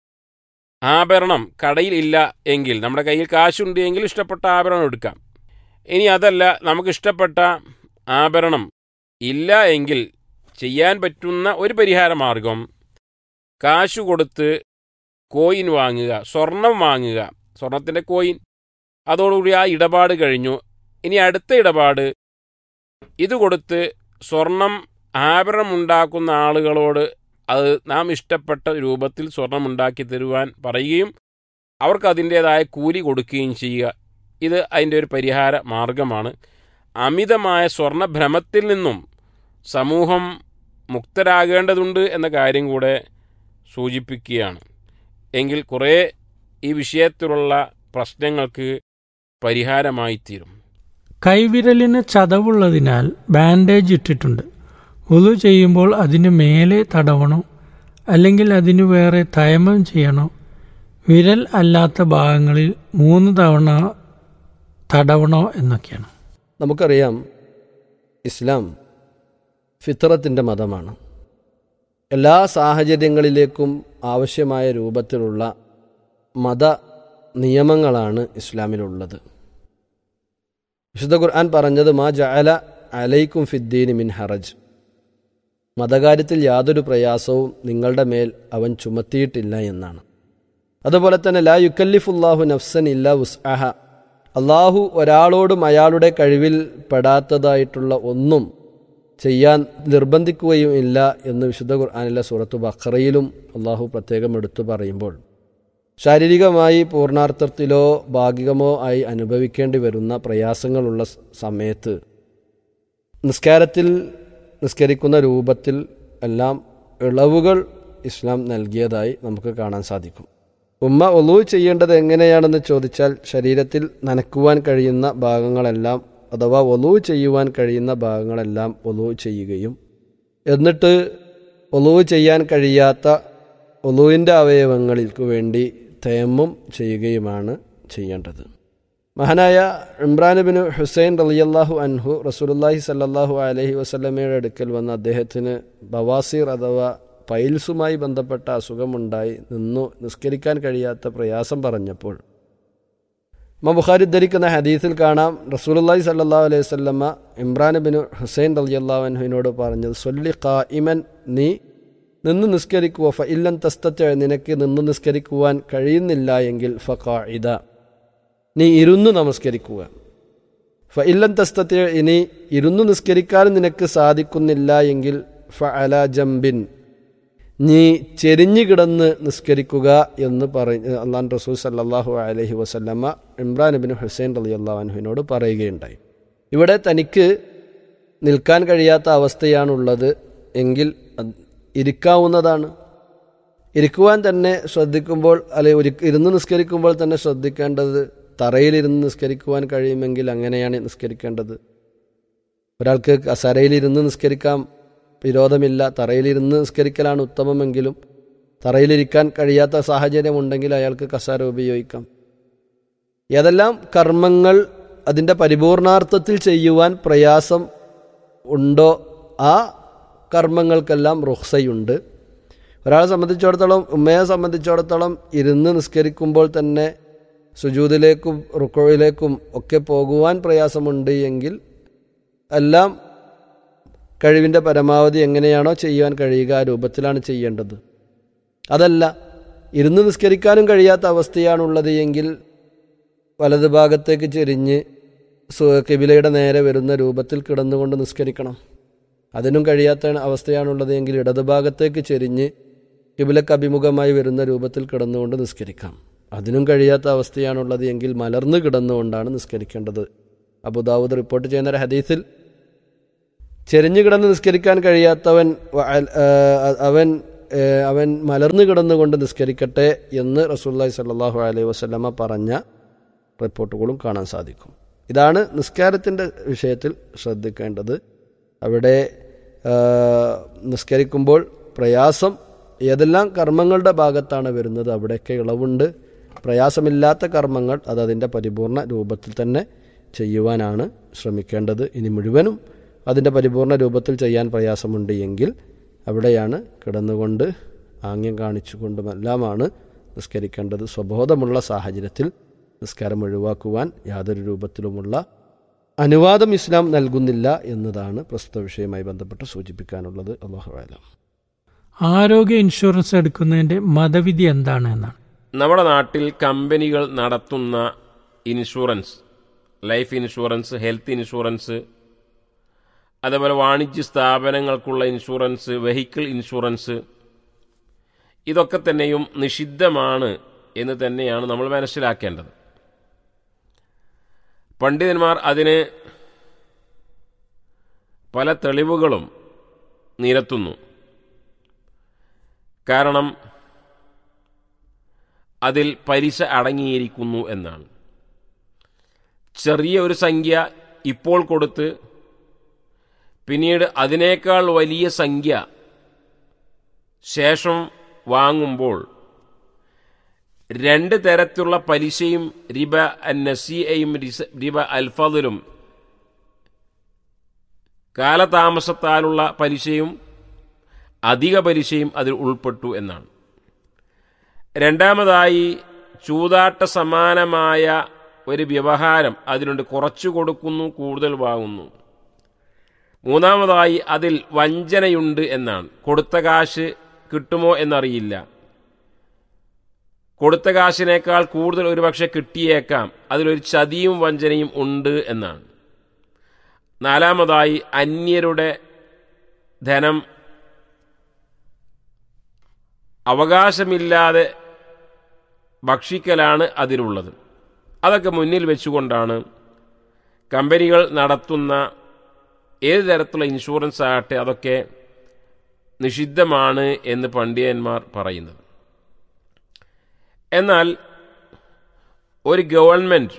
ആഭരണം കടയിൽ ഇല്ല എങ്കിൽ നമ്മുടെ കയ്യിൽ കാശുണ്ട് എങ്കിൽ ഇഷ്ടപ്പെട്ട ആഭരണം എടുക്കാം ഇനി അതല്ല നമുക്ക് ഇഷ്ടപ്പെട്ട ആഭരണം ഇല്ല എങ്കിൽ ചെയ്യാൻ പറ്റുന്ന ഒരു പരിഹാര മാർഗം കാശ് കൊടുത്ത് കോയിൻ വാങ്ങുക സ്വർണം വാങ്ങുക സ്വർണത്തിൻ്റെ കോയിൻ അതോടുകൂടി ആ ഇടപാട് കഴിഞ്ഞു ഇനി അടുത്ത ഇടപാട് ഇത് കൊടുത്ത് സ്വർണം ആഭരണം ഉണ്ടാക്കുന്ന ആളുകളോട് അത് നാം ഇഷ്ടപ്പെട്ട രൂപത്തിൽ സ്വർണം ഉണ്ടാക്കി തരുവാൻ പറയുകയും അവർക്ക് അതിൻ്റേതായ കൂലി കൊടുക്കുകയും ചെയ്യുക ഇത് അതിൻ്റെ ഒരു പരിഹാര മാർഗമാണ് അമിതമായ സ്വർണഭ്രമത്തിൽ നിന്നും സമൂഹം മുക്തരാകേണ്ടതുണ്ട് എന്ന കാര്യം കൂടെ സൂചിപ്പിക്കുകയാണ് എങ്കിൽ കുറേ ഈ വിഷയത്തിലുള്ള പ്രശ്നങ്ങൾക്ക് പരിഹാരമായി തീരും കൈവിരലിന് ചതവുള്ളതിനാൽ ബാൻഡേജ് ഇട്ടിട്ടുണ്ട് ഉളു ചെയ്യുമ്പോൾ അതിന് മേലെ തടവണോ അല്ലെങ്കിൽ അതിന് വേറെ തയമം ചെയ്യണോ വിരൽ അല്ലാത്ത ഭാഗങ്ങളിൽ മൂന്ന് തവണ തടവണോ എന്നൊക്കെയാണ് നമുക്കറിയാം ഇസ്ലാം ഫിത്രത്തിൻ്റെ മതമാണ് എല്ലാ സാഹചര്യങ്ങളിലേക്കും ആവശ്യമായ രൂപത്തിലുള്ള മത നിയമങ്ങളാണ് ഇസ്ലാമിലുള്ളത് വിശുദ്ധ ഖുർആൻ പറഞ്ഞത് മാ ജഅല അലൈക്കും ഫിദ്ദീനി മിൻ ഹറജ് മതകാര്യത്തിൽ യാതൊരു പ്രയാസവും നിങ്ങളുടെ മേൽ അവൻ ചുമത്തിയിട്ടില്ല എന്നാണ് അതുപോലെ തന്നെ ലാ യുക്കല്ലിഫുല്ലാഹു നഫ്സൻ ഇല്ല ഉസ്അഹ അള്ളാഹു ഒരാളോടും അയാളുടെ കഴിവിൽ പെടാത്തതായിട്ടുള്ള ഒന്നും ചെയ്യാൻ നിർബന്ധിക്കുകയും ഇല്ല എന്ന് വിശുദ്ധ ഖുർആാനിലെ സൂറത്ത് ബഖറയിലും അള്ളാഹു പ്രത്യേകം എടുത്തു പറയുമ്പോൾ ശാരീരികമായി പൂർണാർത്ഥത്തിലോ ഭാഗികമോ ആയി അനുഭവിക്കേണ്ടി വരുന്ന പ്രയാസങ്ങളുള്ള സ- സമയത്ത് നിസ്കാരത്തിൽ നിസ്കരിക്കുന്ന രൂപത്തിൽ എല്ലാം ഇളവുകൾ ഇസ്ലാം നൽകിയതായി നമുക്ക് കാണാൻ സാധിക്കും ഉമ്മ ഒലു ചെയ്യേണ്ടത് എങ്ങനെയാണെന്ന് ചോദിച്ചാൽ ശരീരത്തിൽ നനക്കുവാൻ കഴിയുന്ന ഭാഗങ്ങളെല്ലാം അഥവാ ഒലു ചെയ്യുവാൻ കഴിയുന്ന ഭാഗങ്ങളെല്ലാം ഒലു ചെയ്യുകയും എന്നിട്ട് ഒലു ചെയ്യാൻ കഴിയാത്ത ഒലുവിൻ്റെ അവയവങ്ങൾക്ക് വേണ്ടി തയമ്മും ചെയ്യുകയുമാണ് ചെയ്യേണ്ടത് മഹാനായ ഇമ്രാൻ ബിൻ ഹുസൈൻ റളിയല്ലാഹു അൻഹു റസൂലുള്ളാഹി സല്ലല്ലാഹു അലൈഹി വസല്ലമയുടെ അടുക്കൽ വന്ന് അദ്ദേഹത്തിന് ബവാസീർ അഥവാ പൈൽസുമായി ബന്ധപ്പെട്ട അസുഖമുണ്ടായി നിന്നു നിസ്കരിക്കാൻ കഴിയാത്ത പ്രയാസം പറഞ്ഞപ്പോൾ ഇമാം ബുഖാരി ധരിക്കുന്ന ഹദീസിൽ കാണാം റസൂലുള്ളാഹി സല്ലല്ലാഹു അലൈഹി വസല്ലമ ഇമ്രാൻ ബിൻ ഹുസൈൻ റളിയല്ലാഹു അൻഹുവിനോട് പറഞ്ഞത് സൊല്ലി ഖായിമൻ നീ നിന്ന് നിസ്കരിക്കുക ഫ ഇല്ലൻ തസ്തത്തെ നിനക്ക് നിന്ന് നിസ്കരിക്കുവാൻ കഴിയുന്നില്ല എങ്കിൽ ഫ ഖാഇദ നീ ഇരുന്ന് നമസ്കരിക്കുക ഫ ഇല്ലൻ തസ്തത്തെ ഇനി ഇരുന്ന് നിസ്കരിക്കാനും നിനക്ക് സാധിക്കുന്നില്ല എങ്കിൽ ഫ അല ജംബിൻ നീ ചെരിഞ്ഞു കിടന്ന് നിസ്കരിക്കുക എന്ന് പറഞ്ഞ് അള്ളാൻ റസൂൽ സല്ലാഹു അലഹി വസല്ലമ്മ ഇമ്രാൻ ബിൻ ഹുസൈൻ റലി അള്ളാഹുവിനോട് പറയുകയുണ്ടായി ഇവിടെ തനിക്ക് നിൽക്കാൻ കഴിയാത്ത അവസ്ഥയാണുള്ളത് എങ്കിൽ അത് ഇരിക്കാവുന്നതാണ് ഇരിക്കുവാൻ തന്നെ ശ്രദ്ധിക്കുമ്പോൾ അല്ലെ ഒരു ഇരുന്ന് നിസ്കരിക്കുമ്പോൾ തന്നെ ശ്രദ്ധിക്കേണ്ടത് തറയിലിരുന്ന് നിസ്കരിക്കുവാൻ കഴിയുമെങ്കിൽ അങ്ങനെയാണ് നിസ്കരിക്കേണ്ടത് ഒരാൾക്ക് കസരയിലിരുന്ന് നിസ്കരിക്കാം വിരോധമില്ല തറയിലിരുന്ന് നിസ്കരിക്കലാണ് ഉത്തമമെങ്കിലും തറയിലിരിക്കാൻ കഴിയാത്ത സാഹചര്യമുണ്ടെങ്കിൽ അയാൾക്ക് കസാര ഉപയോഗിക്കാം ഏതെല്ലാം കർമ്മങ്ങൾ അതിൻ്റെ പരിപൂർണാർത്ഥത്തിൽ ചെയ്യുവാൻ പ്രയാസം ഉണ്ടോ ആ കർമ്മങ്ങൾക്കെല്ലാം റുഹ്സയുണ്ട് ഒരാളെ സംബന്ധിച്ചിടത്തോളം ഉമ്മയെ സംബന്ധിച്ചിടത്തോളം ഇരുന്ന് നിസ്കരിക്കുമ്പോൾ തന്നെ സുജൂദിലേക്കും റുക്കോയിലേക്കും ഒക്കെ പോകുവാൻ പ്രയാസമുണ്ട് എങ്കിൽ എല്ലാം കഴിവിൻ്റെ പരമാവധി എങ്ങനെയാണോ ചെയ്യുവാൻ കഴിയുക ആ രൂപത്തിലാണ് ചെയ്യേണ്ടത് അതല്ല ഇരുന്ന് നിസ്കരിക്കാനും കഴിയാത്ത അവസ്ഥയാണുള്ളത് എങ്കിൽ വലത് ഭാഗത്തേക്ക് ചെരിഞ്ഞ് സു- കിബിലയുടെ നേരെ വരുന്ന രൂപത്തിൽ കിടന്നുകൊണ്ട് നിസ്കരിക്കണം അതിനും കഴിയാത്ത അവസ്ഥയാണുള്ളത് എങ്കിൽ ഇടതുഭാഗത്തേക്ക് ചെരിഞ്ഞ് കിബിലക്ക് അഭിമുഖമായി വരുന്ന രൂപത്തിൽ കിടന്നുകൊണ്ട് നിസ്കരിക്കാം അതിനും കഴിയാത്ത അവസ്ഥയാണുള്ളത് എങ്കിൽ മലർന്നു കിടന്നുകൊണ്ടാണ് നിസ്കരിക്കേണ്ടത് അബുദാവൂദ് റിപ്പോർട്ട് ചെയ്യുന്ന ഒരു ഹദീസിൽ ചെരിഞ്ഞു കിടന്ന് നിസ്കരിക്കാൻ കഴിയാത്തവൻ വ- അൽ- ആ, അവൻ ഏ, അവൻ മലർന്നു കിടന്നുകൊണ്ട് നിസ്കരിക്കട്ടെ എന്ന് റസൂല്ലായി സല്ലാഹു അലൈഹി വസ്ലമ പറഞ്ഞ റിപ്പോർട്ടുകളും കാണാൻ സാധിക്കും ഇതാണ് നിസ്കാരത്തിൻ്റെ വിഷയത്തിൽ ശ്രദ്ധിക്കേണ്ടത് അവിടെ ആ, നിസ്കരിക്കുമ്പോൾ പ്രയാസം ഏതെല്ലാം കർമ്മങ്ങളുടെ ഭാഗത്താണ് വരുന്നത് അവിടെയൊക്കെ ഇളവുണ്ട് പ്രയാസമില്ലാത്ത കർമ്മങ്ങൾ അത് അതിൻ്റെ പരിപൂർണ രൂപത്തിൽ തന്നെ ചെയ്യുവാനാണ് ശ്രമിക്കേണ്ടത് ഇനി മുഴുവനും അതിൻ്റെ പരിപൂർണ രൂപത്തിൽ ചെയ്യാൻ പ്രയാസമുണ്ട് എങ്കിൽ അവിടെയാണ് കിടന്നുകൊണ്ട് ആംഗ്യം കാണിച്ചുകൊണ്ടുമെല്ലാമാണ് നിസ്കരിക്കേണ്ടത് സ്വബോധമുള്ള സാഹചര്യത്തിൽ നിസ്കാരം ഒഴിവാക്കുവാൻ യാതൊരു രൂപത്തിലുമുള്ള അനുവാദം ഇസ്ലാം നൽകുന്നില്ല എന്നതാണ് പ്രസ്തുത വിഷയവുമായി ബന്ധപ്പെട്ട് സൂചിപ്പിക്കാനുള്ളത് അള്ളാഹു ആലം ആരോഗ്യ ഇൻഷുറൻസ് എടുക്കുന്നതിന്റെ മതവിധി എന്താണ് എന്നാണ് നമ്മുടെ നാട്ടിൽ കമ്പനികൾ നടത്തുന്ന insurance life insurance health insurance അതേപോലെ വാണിജ്യ സ്ഥാപനങ്ങൾക്കുള്ള ഇൻഷുറൻസ് വെഹിക്കിൾ ഇൻഷുറൻസ് ഇതൊക്കെ തന്നെയും നിഷിദ്ധമാണ് എന്ന് തന്നെയാണ് നമ്മൾ മനസ്സിലാക്കേണ്ടത് പണ്ഡിതന്മാർ അതിന് പല തെളിവുകളും നിരത്തുന്നു കാരണം അതിൽ പലിശ അടങ്ങിയിരിക്കുന്നു എന്നാണ് ചെറിയ ഒരു സംഖ്യ ഇപ്പോൾ കൊടുത്ത് പിന്നീട് അതിനേക്കാൾ വലിയ സംഖ്യ ശേഷം വാങ്ങുമ്പോൾ രണ്ട് തരത്തിലുള്ള പലിശയും റിബ അൻ നസിയയും റിബ അൽഫദിലും കാലതാമസത്താലുള്ള പലിശയും അധിക പലിശയും അതിൽ ഉൾപ്പെട്ടു എന്നാണ് രണ്ടാമതായി ചൂതാട്ട സമാനമായ ഒരു വ്യവഹാരം അതിനുണ്ട് കുറച്ചു കൊടുക്കുന്നു കൂടുതൽ വാങ്ങുന്നു മൂന്നാമതായി അതിൽ വഞ്ചനയുണ്ട് എന്നാണ് കൊടുത്ത കാശ് കിട്ടുമോ എന്നറിയില്ല കൊടുത്ത കാശിനേക്കാൾ കൂടുതൽ ഒരുപക്ഷെ കിട്ടിയേക്കാം അതിലൊരു ചതിയും വഞ്ചനയും ഉണ്ട് എന്നാണ് നാലാമതായി അന്യരുടെ ധനം അവകാശമില്ലാതെ ഭക്ഷിക്കലാണ് അതിലുള്ളത് അതൊക്കെ മുന്നിൽ വെച്ചുകൊണ്ടാണ് കമ്പനികൾ നടത്തുന്ന ഏത് തരത്തിലുള്ള ഇൻഷുറൻസ് ആകട്ടെ അതൊക്കെ നിഷിദ്ധമാണ് എന്ന് പണ്ഡിതന്മാർ പറയുന്നത് എന്നാൽ ഒരു ഗവൺമെൻറ്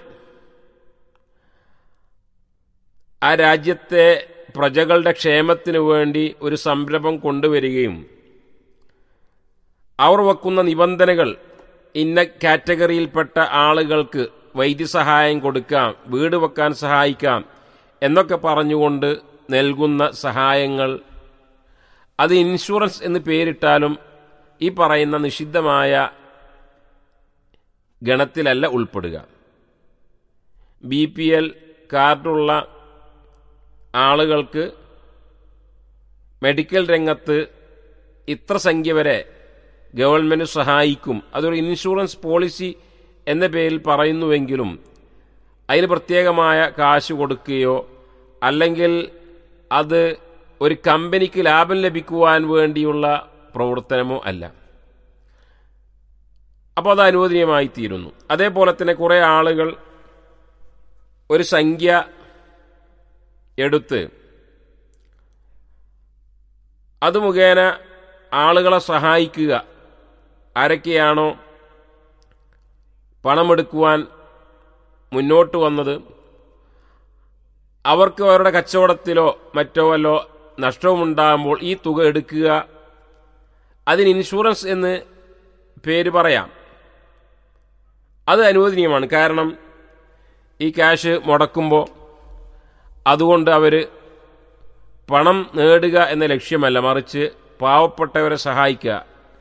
ആ രാജ്യത്തെ പ്രജകളുടെ ക്ഷേമത്തിനു വേണ്ടി ഒരു സംരംഭം കൊണ്ടുവരികയും അവർ വെക്കുന്ന നിബന്ധനകൾ ഇന്ന കാറ്റഗറിയിൽപ്പെട്ട ആളുകൾക്ക് വൈദ്യസഹായം കൊടുക്കാം വീട് വെക്കാൻ സഹായിക്കാം എന്നൊക്കെ പറഞ്ഞുകൊണ്ട് നൽകുന്ന സഹായങ്ങൾ അത് ഇൻഷുറൻസ് എന്ന് പേരിട്ടാലും ഈ പറയുന്ന നിഷിദ്ധമായ ഗണത്തിലല്ല ഉൾപ്പെടുക ബി പി എൽ കാർഡുള്ള ആളുകൾക്ക് മെഡിക്കൽ രംഗത്ത് ഇത്ര സംഖ്യ വരെ ഗവൺമെൻറ് സഹായിക്കും അതൊരു ഇൻഷുറൻസ് പോളിസി എന്ന പേരിൽ പറയുന്നുവെങ്കിലും അതിന് പ്രത്യേകമായ കാശ് കൊടുക്കുകയോ അല്ലെങ്കിൽ അത് ഒരു കമ്പനിക്ക് ലാഭം ലഭിക്കുവാൻ വേണ്ടിയുള്ള പ്രവർത്തനമോ അല്ല അപ്പോൾ അത് അനുവദനീയമായി തീരുന്നു അതേപോലെ തന്നെ കുറേ ആളുകൾ ഒരു സംഖ്യ എടുത്ത് അത് മുഖേന ആളുകളെ സഹായിക്കുക ആരൊക്കെയാണോ പണമെടുക്കുവാൻ മുന്നോട്ട് വന്നത് അവർക്ക് അവരുടെ കച്ചവടത്തിലോ മറ്റോ വല്ലോ നഷ്ടവുമുണ്ടാകുമ്പോൾ ഈ തുക എടുക്കുക അതിന് ഇൻഷുറൻസ് എന്ന് പേര് പറയാം അത് അനുവദനീയമാണ് കാരണം ഈ ക്യാഷ് മുടക്കുമ്പോൾ അതുകൊണ്ട് അവർ പണം നേടുക എന്ന ലക്ഷ്യമല്ല മറിച്ച് പാവപ്പെട്ടവരെ സഹായിക്കുക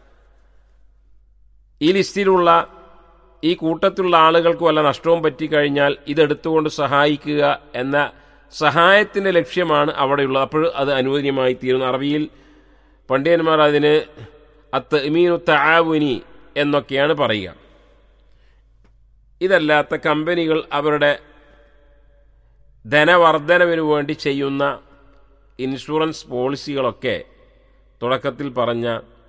ഈ ലിസ്റ്റിലുള്ള ഈ കൂട്ടത്തിലുള്ള ആളുകൾക്ക് വല്ല നഷ്ടവും പറ്റിക്കഴിഞ്ഞാൽ ഇതെടുത്തുകൊണ്ട് സഹായിക്കുക എന്ന സഹായത്തിൻ്റെ ലക്ഷ്യമാണ് അവിടെയുള്ളത് അപ്പോൾ അത് അനുവദനീയമായി തീരുന്നു അറബിയിൽ പണ്ഡിതന്മാർ അതിന് അത്ത് ഇമീനു താവുനി എന്നൊക്കെയാണ് പറയുക ഇതല്ലാത്ത കമ്പനികൾ അവരുടെ ധനവർദ്ധനവിന് വേണ്ടി ചെയ്യുന്ന ഇൻഷുറൻസ് പോളിസികളൊക്കെ തുടക്കത്തിൽ പറഞ്ഞ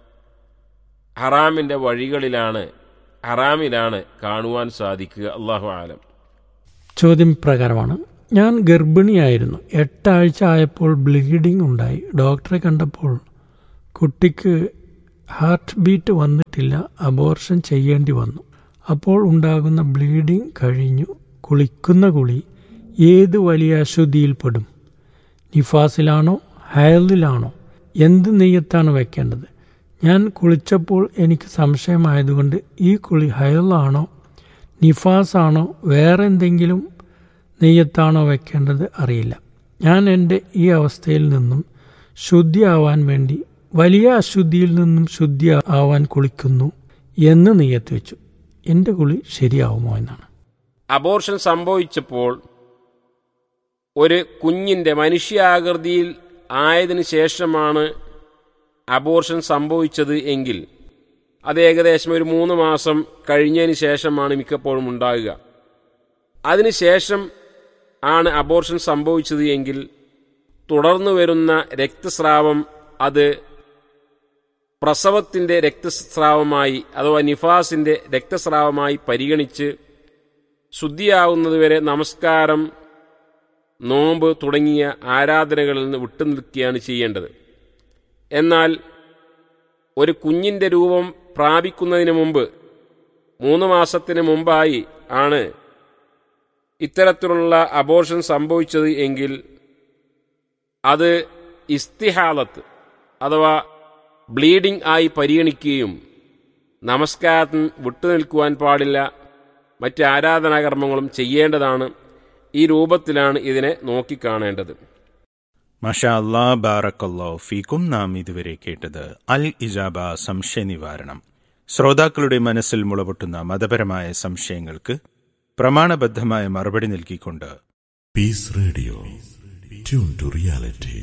ഹറാമിൻ്റെ വഴികളിലാണ് ഹറാമിലാണ് കാണുവാൻ സാധിക്കുക അള്ളാഹു ആലം ചോദ്യം പ്രകാരമാണ് ഞാൻ ഗർഭിണിയായിരുന്നു എട്ടാഴ്ച ആയപ്പോൾ ബ്ലീഡിംഗ് ഉണ്ടായി ഡോക്ടറെ കണ്ടപ്പോൾ കുട്ടിക്ക് ഹാർട്ട് ബീറ്റ് വന്നിട്ടില്ല അബോർഷൻ ചെയ്യേണ്ടി വന്നു അപ്പോൾ ഉണ്ടാകുന്ന ബ്ലീഡിംഗ് കഴിഞ്ഞു കുളിക്കുന്ന കുളി ഏത് വലിയ അശുദ്ധിയിൽപ്പെടും നിഫാസിലാണോ ഹയലിലാണോ എന്ത് നെയ്യത്താണ് വെക്കേണ്ടത് ഞാൻ കുളിച്ചപ്പോൾ എനിക്ക് സംശയമായതുകൊണ്ട് ഈ കുളി ഹയലാണോ നിഫാസാണോ വേറെ എന്തെങ്കിലും നെയ്യത്താണോ വെക്കേണ്ടത് അറിയില്ല ഞാൻ എൻ്റെ ഈ അവസ്ഥയിൽ നിന്നും ശുദ്ധിയാവാൻ വേണ്ടി വലിയ അശുദ്ധിയിൽ നിന്നും ശുദ്ധി ആവാൻ കുളിക്കുന്നു എന്ന് നെയ്യത്ത് വെച്ചു എൻ്റെ കുളി ശരിയാവുമോ എന്നാണ് അബോർഷൻ സംഭവിച്ചപ്പോൾ ഒരു കുഞ്ഞിൻ്റെ മനുഷ്യാകൃതിയിൽ ആയതിനു ശേഷമാണ് അബോർഷൻ സംഭവിച്ചത് എങ്കിൽ അത് ഏകദേശം ഒരു മൂന്ന് മാസം കഴിഞ്ഞതിന് ശേഷമാണ് മിക്കപ്പോഴും ഉണ്ടാകുക അതിനുശേഷം ആണ് അബോർഷൻ സംഭവിച്ചത് എങ്കിൽ തുടർന്നു വരുന്ന രക്തസ്രാവം അത് പ്രസവത്തിൻ്റെ രക്തസ്രാവമായി അഥവാ നിഫാസിൻ്റെ രക്തസ്രാവമായി പരിഗണിച്ച് ശുദ്ധിയാവുന്നതുവരെ നമസ്കാരം നോമ്പ് തുടങ്ങിയ ആരാധനകളിൽ നിന്ന് വിട്ടുനിൽക്കുകയാണ് ചെയ്യേണ്ടത് എന്നാൽ ഒരു കുഞ്ഞിൻ്റെ രൂപം പ്രാപിക്കുന്നതിന് മുമ്പ് മൂന്ന് മാസത്തിന് മുമ്പായി ആണ് ഇത്തരത്തിലുള്ള അബോർഷൻ സംഭവിച്ചത് എങ്കിൽ അത് ഇസ്തിഹാലത്ത് അഥവാ ബ്ലീഡിംഗ് ആയി പരിഗണിക്കുകയും നമസ്കാരത്തിന് വിട്ടുനിൽക്കുവാൻ പാടില്ല മറ്റ് ആരാധനാകർമ്മങ്ങളും ചെയ്യേണ്ടതാണ് ഈ രൂപത്തിലാണ് ഇതിനെ നോക്കിക്കാണേണ്ടത് മഷാ അല്ലാ ബാറക്കല്ലോ ഫീക്കും നാം ഇതുവരെ കേട്ടത് അൽ ഇജാബ സംശയ നിവാരണം ശ്രോതാക്കളുടെ മനസ്സിൽ മുളപൊട്ടുന്ന മതപരമായ സംശയങ്ങൾക്ക് പ്രമാണബദ്ധമായ മറുപടി നൽകിക്കൊണ്ട് Peace Radio. Tune to reality.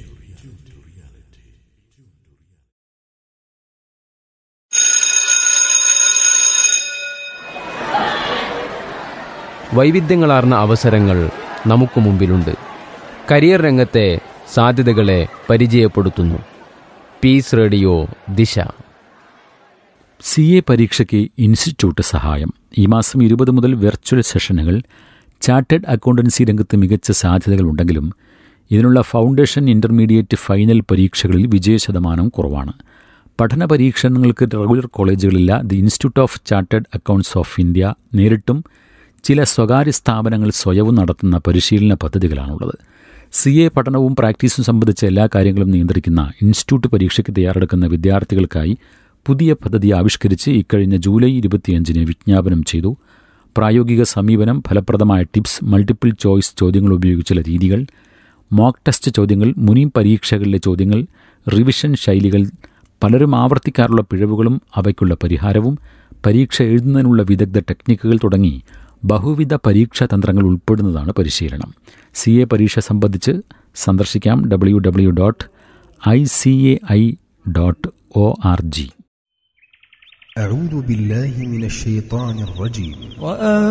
വൈവിധ്യങ്ങളാർന്ന അവസരങ്ങൾ നമുക്ക് മുമ്പിലുണ്ട് കരിയർ രംഗത്തെ സാധ്യതകളെ പരിചയപ്പെടുത്തുന്നു Peace Radio Disha C A പരീക്ഷയ്ക്ക് ഇൻസ്റ്റിറ്റ്യൂട്ട് സഹായം ഈ മാസം ഇരുപത് മുതൽ വെർച്വൽ സെഷനുകൾ ചാർട്ടേഡ് അക്കൗണ്ടൻസി രംഗത്ത് മികച്ച സാധ്യതകളുണ്ടെങ്കിലും ഇതിനുള്ള ഫൗണ്ടേഷൻ ഇൻ്റർമീഡിയറ്റ് ഫൈനൽ പരീക്ഷകളിൽ വിജയശതമാനം കുറവാണ് പഠന പരീക്ഷണങ്ങൾക്ക് റെഗുലർ കോളേജുകളില്ല the institute of chartered accountants of India നേരിട്ടും ചില സ്വകാര്യ സ്ഥാപനങ്ങൾ സ്വയവും നടത്തുന്ന പരിശീലന പദ്ധതികളാണുള്ളത് സി എ പഠനവും പ്രാക്ടീസും സംബന്ധിച്ച എല്ലാ കാര്യങ്ങളും നിയന്ത്രിക്കുന്ന ഇൻസ്റ്റിറ്റ്യൂട്ട് പരീക്ഷയ്ക്ക് തയ്യാറെടുക്കുന്ന വിദ്യാർത്ഥികൾക്കായി പുതിയ പദ്ധതി ആവിഷ്കരിച്ച് ഇക്കഴിഞ്ഞ ജൂലൈ ഇരുപത്തിയഞ്ചിന് വിജ്ഞാപനം ചെയ്തു പ്രായോഗിക സമീപനം ഫലപ്രദമായ ടിപ്സ് മൾട്ടിപ്പിൾ ചോയ്സ് ചോദ്യങ്ങൾ ഉപയോഗിച്ചുള്ള രീതികൾ മോക്ക് ടെസ്റ്റ് ചോദ്യങ്ങൾ മുനി പരീക്ഷകളിലെ ചോദ്യങ്ങൾ റിവിഷൻ ശൈലികൾ പലരും ആവർത്തിക്കാറുള്ള പിഴവുകളും അവയ്ക്കുള്ള പരിഹാരവും പരീക്ഷ എഴുതുന്നതിനുള്ള വിദഗ്ധ ടെക്നിക്കുകൾ തുടങ്ങി ബഹുവിധ പരീക്ഷാ തന്ത്രങ്ങൾ ഉൾപ്പെടുന്നതാണ് പരിശീലനം സി എ പരീക്ഷ സംബന്ധിച്ച് സന്ദർശിക്കാം W W dot I C A I dot O R G أعوذ بالله من الشيطان الرجيم